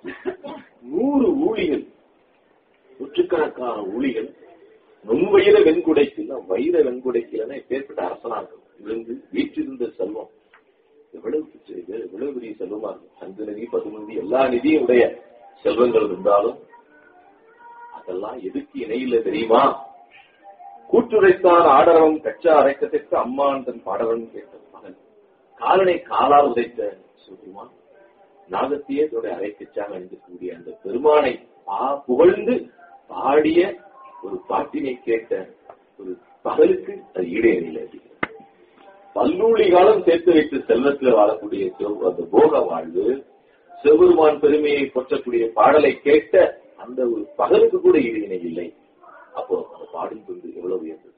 நூறு ஊழிகள் நூற்றுக்கணக்கான ஊழிகள் நுண்வயிர வெண்குடைக்கு வைர வெண்குடைக்கு பேர்பட்ட அரசனாக விழுந்து வீற்றிருந்த செல்வம் எவ்வளவு பெரிய- இது எவ்வளவு பெரிய செல்வமா இருக்கும் சங்கு நிதி பசு நிதி எல்லா நிதியும் உடைய செல்வங்கள் இருந்தாலும் அதெல்லாம் எதுக்கு இணையில தெரியுமா கூற்றுரைத்தான் ஆடரவம் கச்சா அரைக்கத்திற்கு அம்மான் தன் பாடவன் கேட்ட மகன் காலனை காலால் உதைத்த சொல்லுவான் நாகத்தையே தன்னுடைய அரைக்கச்சாக அணிந்திருக்கக்கூடிய அந்த பெருமானை பா- புகழ்ந்து பாடிய ஒரு பாட்டினை கேட்ட ஒரு பகலுக்கு அது ஈடே இல்லை பல்லூழி காலம் சேர்த்து வைத்து செல்வத்தில் வாழக்கூடிய சிவ- அந்த போக வாழ்வு சிவபெருமான் பெருமையை போற்றக்கூடிய பாடலை கேட்ட அந்த ஒரு பகலுக்கு கூட ஈடு இணை இல்லை அப்போ அந்த பாடும் கொண்டு எவ்வளவு உயர்ந்தது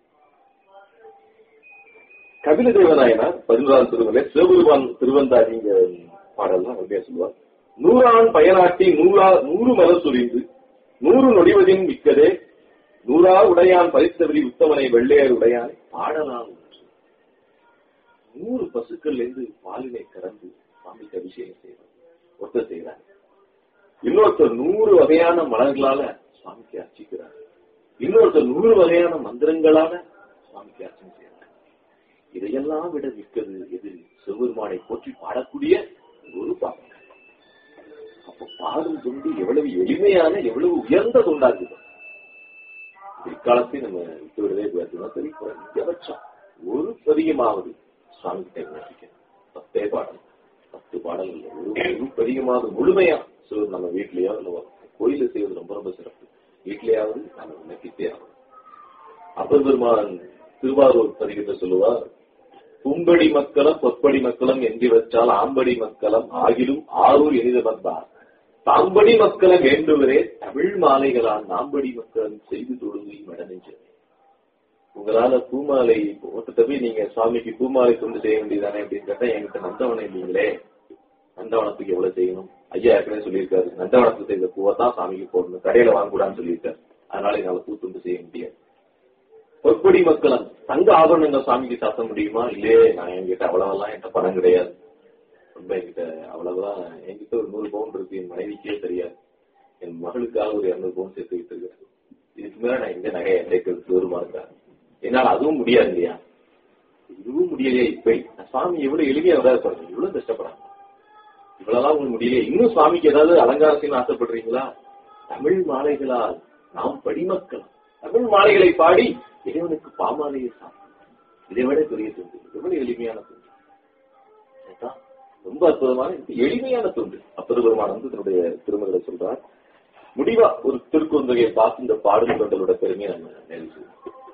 கபில தேவநாயனார் பதினோராம் திருமலை சிவபெருமான் திருவந்தாதிங்க பாடல்லாம் அப்படியே சொல்லுவார் நூறான் பயனாட்டி நூறா நூறு மலர் சுரிந்து நூறு நொடிவதின் மிக்கதே நூறா உடையான் பரித்தவரி உத்தமனை வெள்ளையர் உடையான் பாடலாம் என்று. நூறு பசுக்கள் இருந்து பாலினை கறந்து சாமிக்கு அபிஷேகம் செய்வார் ஒருத்தர் செய்யறாரு இன்னொருத்தர் நூறு வகையான மலர்களால சுவாமிக்கு அர்ச்சிக்கிறார் இன்னொருத்தர் நூறு வகையான மந்திரங்களால சுவாமிக்கு அர்ச்சனை செய்யறார் இதையெல்லாம் விட மிக்கது எது சிவபெருமானை போற்றி பாடக்கூடிய ஒரு பாடல் அப்ப பாடும் தொண்டு எவ்வளவு எளிமையான எவ்வளவு உயர்ந்த தொண்டா இருக்குது பிற்காலத்தை நம்ம விட்டு விடவே கூடாது சரி குறைஞ்சபட்சம் ஒரு பதிகமாவது சுவாமி கிட்ட விண்ணப்பிக்கணும் பத்தே பாடல் பத்து பாடல் இல்லை ஒரு ஒரு பதிகமாவது முழுமையா சில நம்ம வீட்லயோ இல்ல கோயில செய்வது ரொம்ப ரொம்ப சிறப்பு வீட்லயாவது நம்ம விண்ணப்பித்தே ஆகணும் அப்பர் பெருமான் திருவாரூர் பதிகத்தை சொல்லுவார் பும்படி மக்களும் பொற்படி மக்களும் என்றிவற்றால் ஆம்படி மக்களும் ஆகிலும் ஆரூர் எனித வந்தார் தாம்படி மக்களை வேண்டுவரே தமிழ் மாலைகளால் நாம்படி மக்களும் செய்து தொழுது மடனெஞ்சது உங்களால பூமாலை ஒருத்த போய் நீங்க சுவாமிக்கு பூமாலை தொண்டு செய்ய வேண்டியதானே அப்படின்னு கேட்டா என்கிட்ட நந்தவனம் இல்லீங்களே நந்தவனத்துக்கு எவ்வளவு செய்யணும் ஐயா ஏற்கனவே சொல்லியிருக்காரு நந்தவனத்துல செய்த பூவை தான் சாமிக்கு போடணும் கடையில வாங்கக்கூடாதுன்னு சொல்லியிருக்காரு அதனால என்னால பூ தொண்டு செய்ய முடியாது பொற்படி மக்களும் தங்க ஆபரணங்கள் சாமிக்கு சாத்த முடியுமா இல்லையே நான் என்கிட்ட அவ்வளவெல்லாம் என்கிட்ட பணம் கிடையாது ரொம்ப என்கிட்ட அவ்வளவுதான் என்கிட்ட ஒரு நூறு பவுன் இருக்கு என் மனைவிக்கே தெரியாது என் மகளுக்காக ஒரு இருநூறு பவுன் சேர்த்துக்கிட்டு இருக்கேன் இதுக்கு மேல நான் எங்க நகையை அடைக்கிறது தூரமா இருக்கேன் என்னால அதுவும் முடியாது இல்லையா இதுவும் முடியலையே இப்ப நான் சாமி எவ்வளவு எளிமையா வராது பாருங்க இவ்வளவு கஷ்டப்படுறாங்க இவ்வளவுதான் உங்களுக்கு முடியலையே இன்னும் சுவாமிக்கு ஏதாவது அலங்காரத்தையும் ஆசைப்படுறீங்களா தமிழ் மாலைகளால் நாம் படிமக்கள் தமிழ் மாலைகளை பாடி இறைவனுக்கு பாமாலையை சாப்பிடும் இதை விட பெரிய தொண்டு எவ்வளவு எளிமையான தொண்டு சரிதா? ரொம்ப அற்புதமான இது எளிமையான தொண்டு அப்பது பெருமான் வந்து தன்னுடைய திருமகளை சொல்றார் முடிவா ஒரு திருக்குறந்தையை பார்த்து இந்த பாடல் தொண்டலோட பெருமையை நம்ம நிறைவு செய்வோம்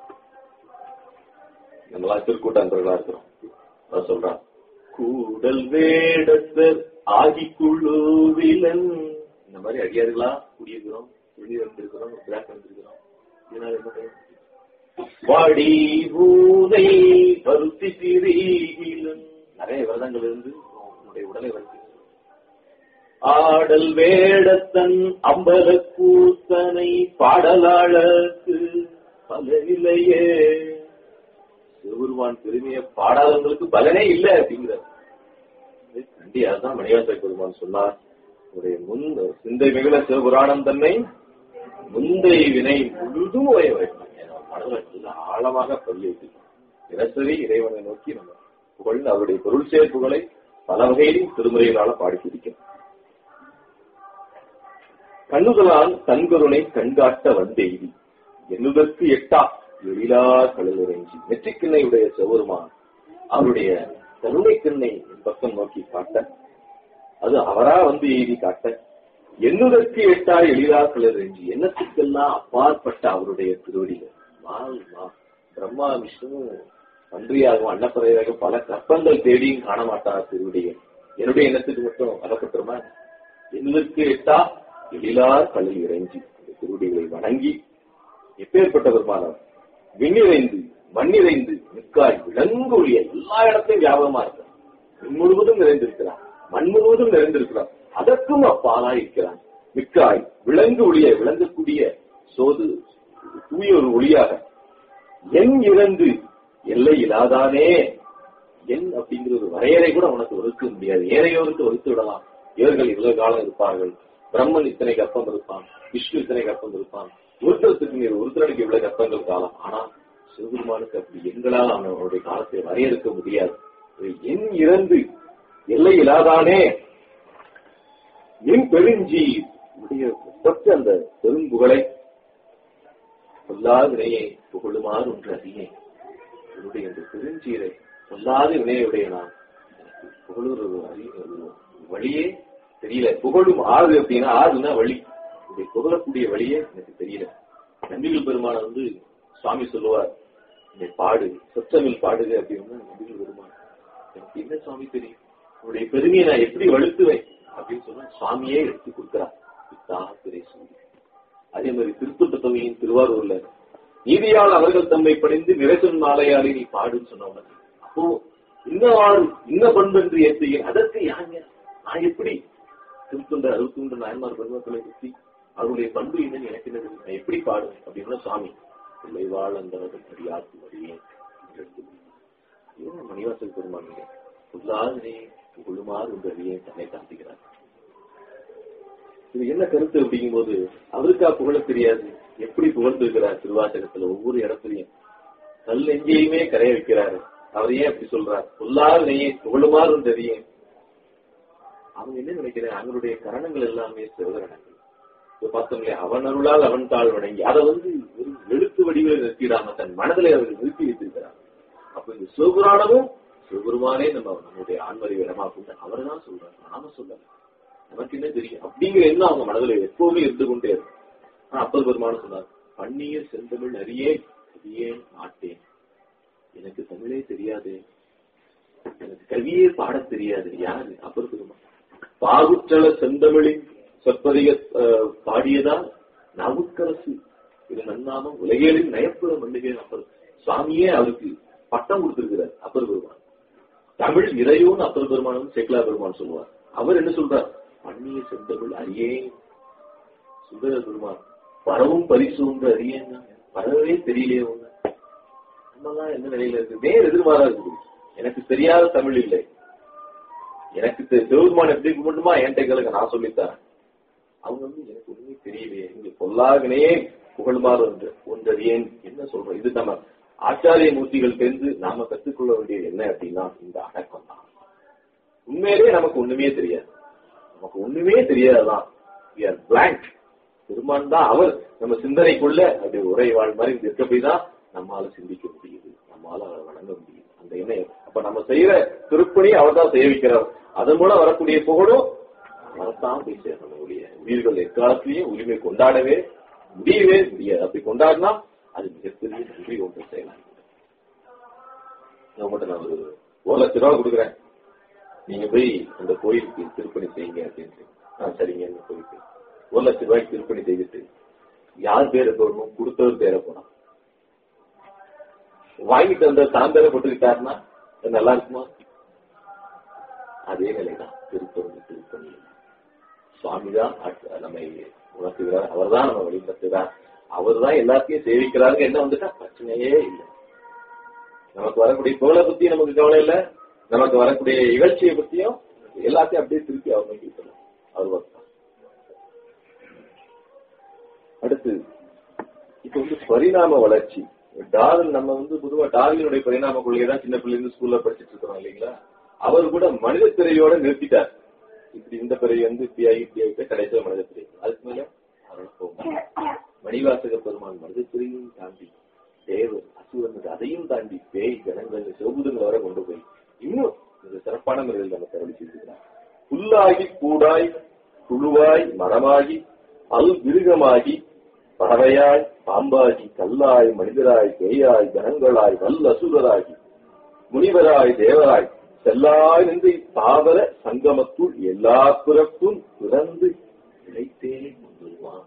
நம்மளாம் திருக்கூட்டன்றர்களா இருக்கிறோம் அவர் சொல்றான் கூடல் வேடத்தர் ஆகி குழுவிலன் இந்த மாதிரி அடியார்களா குடியிருக்கிறோம் வெளியே வந்திருக்கிறோம் பிளாக் வந்திருக்கிறோம் இதனால என்ன பயன்? வாடி பூனை பருத்தி திரீகிலன் நிறைய விரதங்கள் இருந்து உன்னுடைய உடலை வருத்தி ஆடல் வேடத்தன் அம்பல கூத்தனை பாடலாளருக்கு பலனிலையே சிவபெருமான் பெருமையை பாடாதவங்களுக்கு பலனே இல்லை அப்படிங்கிறார் கண்டி அதுதான் மணிவாச பெருமான் சொன்னார் உடைய முன் சிந்தை மிகுல சிவபுராணம் தன்னை முந்தை வினை முழுதும் உய வைப்பாங்க மனதில் நல்ல ஆழமாக பதிய வைக்கணும் தினசரி இறைவனை நோக்கி நம்ம புகழ்ந்து அவருடைய பொருள் சேர்ப்புகளை பல வகையிலும் திருமுறைகளால பாடி பிடிக்கணும் கண்ணுதலால் தன்கருணை கண்காட்ட வந்தெய்தி என்னுதற்கு எட்டா எழிலா கழுவிறைஞ்சி நெற்றிக்கிண்ணையுடைய செவருமான் அவருடைய கருணை கிண்ணை பக்கம் நோக்கி காட்ட அது அவரா வந்து எய்தி காட்ட என்னுதற்கு எட்டா எளிதா கிளறெஞ்சி எண்ணத்துக்கெல்லாம் அப்பாற்பட்ட அவருடைய திருவடிகள் மால் மா பிரம்மா விஷ்ணு பன்றியாகவும் அன்னப்பறையாக பல கற்பங்கள் தேடியும் காண மாட்டார் திருவடிகள் என்னுடைய எண்ணத்துக்கு மட்டும் அகப்பட்டுருமா என்னுதற்கு எட்டா எழிலார் கல்லில் இறைஞ்சி அந்த திருவடிகளை வணங்கி எப்பேற்பட்ட பெருமானார் விண்ணிறைந்து மண்ணிறைந்து மிக்காய் விலங்கு ஒளிய எல்லா இடத்தையும் வியாபகமா இருக்கிறார் விண் முழுவதும் நிறைந்திருக்கிறார் மண் முழுவதும் நிறைந்திருக்கிறார் அதற்கும் அப்பாலா இருக்கிறான் மிக்காய் விலங்கு ஒளிய விளங்கக்கூடிய சோது தூய ஒரு ஒளியாக என் இறந்து எல்லை இல்லாதானே என் அப்படிங்கிற ஒரு வரையறை கூட உனக்கு ஒதுக்க முடியாது ஏனையோருக்கு ஒதுத்து விடலாம் இவர்கள் இவ்வளவு காலம் இருப்பார்கள் பிரம்மன் இத்தனை கற்பம் இருப்பான் விஷ்ணு இத்தனை கற்பம் இருப்பான் ஒருத்தருக்கு நீர் ஒருத்தருக்கு இவ்வளவு கற்பங்கள் காலம் ஆனா சிவபெருமானுக்கு அப்படி எங்களால் அவனுடைய காலத்தை வரையறுக்க முடியாது என் இறந்து எல்லை இல்லாதானே என் பெருஞ்சி உடைய ஒப்பற்ற அந்த பெரும்புகழை சொல்லாத வினையை புகழுமாறு ஒன்று அறியேன் என்னுடைய அந்த பெருஞ்சீரை சொல்லாத வினையுடைய நான் எனக்கு புகழூர் ஒரு அறி ஒரு வழியே தெரியல புகழும் ஆறு அப்படின்னா ஆறுனா வழி இப்படி புகழக்கூடிய வழியே எனக்கு தெரியல நம்பிகள் பெருமான வந்து சுவாமி சொல்லுவார் இந்த பாடு சொற்றமில் பாடுக அப்படின்னா நம்பிகள் பெருமான் எனக்கு என்ன சுவாமி தெரியும் உன்னுடைய பெருமையை நான் எப்படி வலுத்துவேன் அப்படின்னு சொன்னா சுவாமியே எடுத்து கொடுக்கிறார் இத்தாக திரை சொல்லி அதே மாதிரி திருப்பத்த தொகையின் திருவாரூர்ல நீதியால் அவர்கள் தம்மை பணிந்து நிறைசொன் மாலையாளி நீ பாடுன்னு சொன்னவங்க அப்போ இந்த வாழ் இந்த பண்பென்று ஏற்றுகிறேன் அதற்கு யாங்க நான் எப்படி திருத்தொண்ட அறுபத்தொன்று நாயன்மார் பெருமக்களை பற்றி அவருடைய பண்பு என்னன்னு எனக்கு என்ன தெரியும்? நான் எப்படி பாடுவேன் அப்படின்னா சாமி பிள்ளை வாழ் அந்த அடியாத்து வழியே இவன் மணிவாசல் பெருமான் சொல்லாதனே புகழுமாறு என்று அறியே தன்னை காட்டுகிறார் இது என்ன கருத்து அப்படிங்கும்போது அவருக்கா புகழ தெரியாது எப்படி புகழ்ந்திருக்கிறார் திருவாசகத்துல ஒவ்வொரு இடத்துலயும் கல் எங்கேயுமே கரைய வைக்கிறாரு அவர் ஏன் அப்படி சொல்றார் சொல்லாத நெய்யை புகழுமாறு தெரியும் அவங்க என்ன நினைக்கிறாங்க அவங்களுடைய கரணங்கள் எல்லாமே சிவகரணங்கள் இப்ப பார்த்தோம் இல்லையா அவன் அருளால் அவன் தாழ் வணங்கி அதை வந்து ஒரு எழுத்து வடிவில் நிறுத்திடாம தன் மனதிலே அவர்கள் நிறுத்தி வைத்திருக்கிறார் அப்ப இந்த சிவபுராணமும் சிவபெருமானே நம்ம நம்முடைய ஆன்மறிவு இடமாக்கும் அவர் தான் சொல்றாரு நாம சொல்லல நமக்கு என்ன தெரியும் அப்படிங்கிற எண்ணம் அவங்க மனதில் எப்பவுமே இருந்து கொண்டே இருக்கும் ஆனா அப்பர் பெருமானும் சொன்னார் பண்ணிய செந்தமிழ் அறியேன் அறியேன் மாட்டேன் எனக்கு தமிழே தெரியாது எனக்கு கவியே பாடத் தெரியாது யாரு அப்பர் பெருமான் பாகுற்றல செந்தமிழின் சொற்பதிக அஹ், பாடியதால் நாவுக்கரசு இது நன்னாமம் உலகேலின் நயப்புற மண்ணுகேன் அப்பர் சுவாமியே அவருக்கு பட்டம் கொடுத்திருக்கிறார் அப்பர் பெருமான் தமிழ் இறையோன்னு அப்பர் பெருமானும் சேக்கலா பெருமான் சொல்லுவார் அவர் என்ன சொல்றார் பண்ணிய செந்தமிழ் அறியேன் சுந்தர பெருமான் பரவும் பரிசு அறியேன் பரவவே தெரியலையே ஒண்ணு நம்மலாம் என்ன நிலையில இருக்கு நேர் எதிர்மாறா இருக்குது எனக்கு தெரியாத தமிழ் இல்லை எனக்கு தெ- சிவபெருமான் எப்படி கும்பிட்டுமா என்கிட்ட கேளுங்க நான் சொல்லித்தரேன் அவங்க வந்து எனக்கு ஒண்ணுமே தெரியலையே இங்க பொல்லாகனே புகழ்மாறு ஒன்று ஒன்றறியேன் என்ன சொல்றோம் இது நம்ம ஆச்சாரிய மூர்த்திகள் தெரிந்து நாம கத்துக்கொள்ள வேண்டியது என்ன அப்படின்னா இந்த அடக்கம் தான் உண்மையிலேயே நமக்கு ஒண்ணுமே தெரியாது நமக்கு ஒண்ணுமே தெரியாதுதான் பிளாங்க் பெருமான் தான் அவர் நம்ம சிந்தனைக்குள்ள அப்படி உரை வாழ் மாதிரி இங்க இருக்க போய் தான் நம்மால சிந்திக்க முடியுது நம்மால அவரை வணங்க முடியுது அந்த எண்ணம் அப்ப நம்ம செய்யற திருப்பணி அவர் தான் செய்ய வைக்கிறார் அதன் மூலம் வரக்கூடிய புகழும் அவர்தான் போய் சேரணும் ஒழிய உயிர்கள் எக்காலத்திலையும் உரிமை கொண்டாடவே முடியவே முடியாது அப்படி கொண்டாடினா அது மிகப்பெரிய நன்றி ஒன்று செய்யலாம் நான் மட்டும் நான் ஒரு ஒரு லட்ச ரூபா கொடுக்குறேன் நீங்க போய் அந்த கோயிலுக்கு திருப்பணி செய்யுங்க அப்படின்னு ஆ சரிங்க அந்த கோயிலுக்கு ஒரு லட்ச ரூபாய்க்கு திருப்பணி செய்துட்டு யார் பேரை போடணும் கொடுத்தவர் பேரை போனா வாங்கிட்டு வந்த தான் பேரை போட்டுக்கிட்டாருன்னா அது நல்லா இருக்குமா அதே நிலைதான் திருப்பணி திருப்பணி சுவாமிதான் ஆட்சி- நம்மை உணர்த்துகிறார் அவர்தான் நம்ம வழிபடுத்துகிறார் அவர்தான் எல்லாத்தையும் சேவிக்கிறாருங்க என்ன வந்துட்டா பிரச்சனையே இல்லை நமக்கு வரக்கூடிய புகழை பத்தி நமக்கு கவலை இல்ல நமக்கு வரக்கூடிய இகழ்ச்சியை பத்தியும் எல்லாத்தையும் அப்படியே திருப்பி அவர் நோக்கி விட்டுறணும். அவர் work தான். அடுத்து இப்ப வந்து பரிணாம வளர்ச்சி டார்வின் நம்ம வந்து பொதுவா டார்வினுடைய பரிணாம கொள்கை தான் சின்ன பிள்ளைங்க ஸ்கூல்ல படிச்சிட்டு இருக்கிறோம் இல்லைங்களா அவர் கூட மனித பிறையோட நிறுத்திட்டார் இப்படி இந்த பிறை வந்து இப்படி ஆகி இப்படி ஆகிட்டு கடைசியில மனித பிறை அதுக்கு மேல அவரால போக முடியாது. மணிவாசக பெருமான் மனித பிறையும் தாண்டி தேவர் அசுரன் அதையும் தாண்டி பேய் கணங்கள் சிவபூதங்களை வரை கொண்டு போய் இன்னும் இந்த சிறப்பான முறையில் நம்ம கருவி செய்திருக்கிறார் புல்லாகி கூடாய் புழுவாய் மரமாகி அல் மிருகமாகி பறவையாய் பாம்பாகி கல்லாய் மனிதராய் பேயாய் கணங்களாய் வல் அசுரராகி முனிவராய் தேவராய் செல்லாய் நின்று தாவர சங்கமத்துள் எல்லா பிறப்பும் பிறந்து இழைத்தே கொண்டுவான்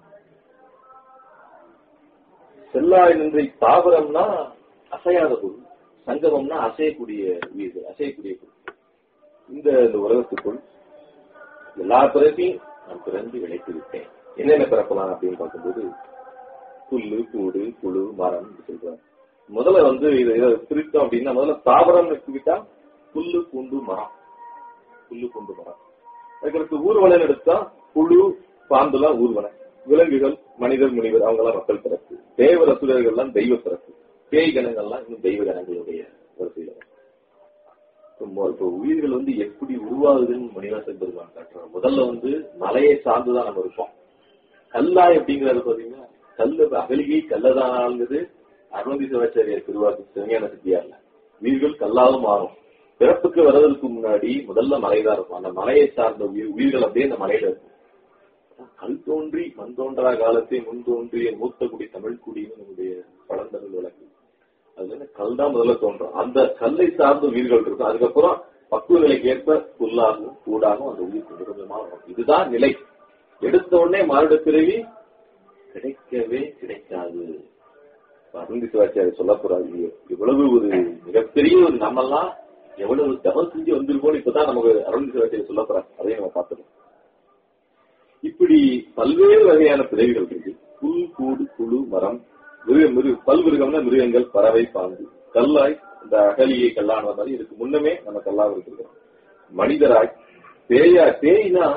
செல்லாய் நின்று தாவரம்னா அசையாத பொருள் சங்கமம்னா அசையக்கூடிய உயிர்கள் அசையக்கூடிய பொருள் இந்த இந்த உலகத்துக்குள் எல்லா பிறப்பையும் நான் பிறந்து இழைத்து விட்டேன் என்னென்ன பிறக்கலாம் அப்படின்னு பார்க்கும்போது புல்லு கூடு புழு மரம் இப்படி சொல்றாங்க முதல்ல வந்து இதை இதை பிரித்தோம் அப்படின்னா முதல்ல தாவரம் எடுத்துக்கிட்டா புல்லு பூண்டு மரம் புல்லு பூண்டு மரம் அதுக்கடுத்து ஊர்வலன் எடுத்தா புழு பாம்புலாம் ஊர்வன விலங்குகள் மனிதர் முனிவர் அவங்க எல்லாம் மக்கள் பிறப்பு தேவ அசுரர்கள் எல்லாம் தெய்வ பிறப்பு பேய் கணங்கள்லாம் இன்னும் தெய்வ கணங்களுடைய வரிசையில வரும். இப்போ இப்போ உயிர்கள் வந்து எப்படி உருவாகுதுன்னு மணிவாசன் பெருமான் காட்டுறாங்க முதல்ல வந்து மலையை சார்ந்துதான் நம்ம இருப்போம் கல்லா எப்படிங்கிறது பாத்தீங்கன்னா கல்லு அகலிகை கல்லதான் ஆளுங்கிறது அருணந்தி சிவாச்சாரியர் திருவாக்கு சிவஞான சித்தியார்ல உயிர்கள் கல்லாவும் மாறும் பிறப்புக்கு வர்றதுக்கு முன்னாடி முதல்ல மலைதான் இருக்கும் அந்த மலையை சார்ந்த உயிர் உயிர்கள் அப்படியே அந்த மலையில இருக்கும் கல் தோன்றி மண் தோன்றா காலத்தை முன் தோன்றிய மூத்த குடி தமிழ் குடின்னு நம்முடைய பழந்தமிழ் வழக்கு அது வந்து கல் தான் முதல்ல தோன்றும் அந்த கல்லை சார்ந்த உயிர்கள் இருக்கும் அதுக்கப்புறம் பக்குவ நிலைக்கு ஏற்ப புல்லாகும் கூடாகும் அந்த உயிர் கொஞ்சம் கொஞ்சமா வரும் இதுதான் நிலை எடுத்த உடனே மாறுட பிறவி கிடைக்கவே கிடைக்காது அருந்தி சிவாச்சாரியர் சொல்லக்கூடாது இவ்வளவு ஒரு மிகப்பெரிய ஒரு நம்மெல்லாம் எவ்வளவு தவம் செஞ்சு வந்திருக்கோம் இப்பதான் நமக்கு அருந்தி சிவாச்சாரியர் சொல்ல போறாங்க அதையும் நம்ம பார்த்துருக்கோம் இப்படி பல்வேறு வகையான பிறவிகள் இருக்கு புல் கூடு புழு மரம் மிருக மிருக பல்மிருகம்னா மிருகங்கள் பறவை பாம்பு கல்லாய் இந்த அகலியை கல்லான மாதிரி இதுக்கு முன்னமே நம்ம கல்லாக இருக்கிறோம் மனிதராய் பேயா பேய்னா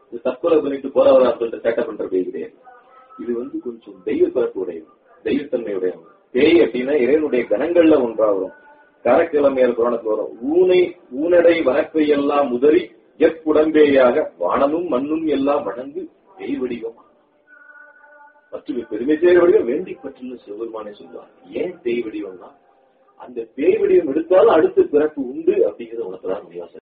இது தற்கொலை பண்ணிட்டு போறவரா சொல்லிட்டு சேட்டை பண்ற பேய் கிடையாது இது வந்து கொஞ்சம் தெய்வ பிறப்பு உடையது தெய்வத்தன்மை உடையவங்க பேய் அப்படின்னா இறைவனுடைய கணங்கள்ல ஒன்றா வரும் காரக்கிழமையால் புராணத்துல வரும் ஊனை ஊனடை வனப்பை எல்லாம் உதறி எப்புடம்பேயாக வானமும் மண்ணும் எல்லாம் வணங்கு பேய் வடிவம் மற்றும் பெருமை செய்கிற வடிவம் வேண்டி பற்றுன்னு சிவபெருமானே சொல்லுவார் ஏன் பேய் வடிவம்னா அந்த பேய் வடிவம் எடுத்தாலும் அடுத்த பிறப்பு உண்டு அப்படிங்கிறத உணர்த்ததான் முடியாது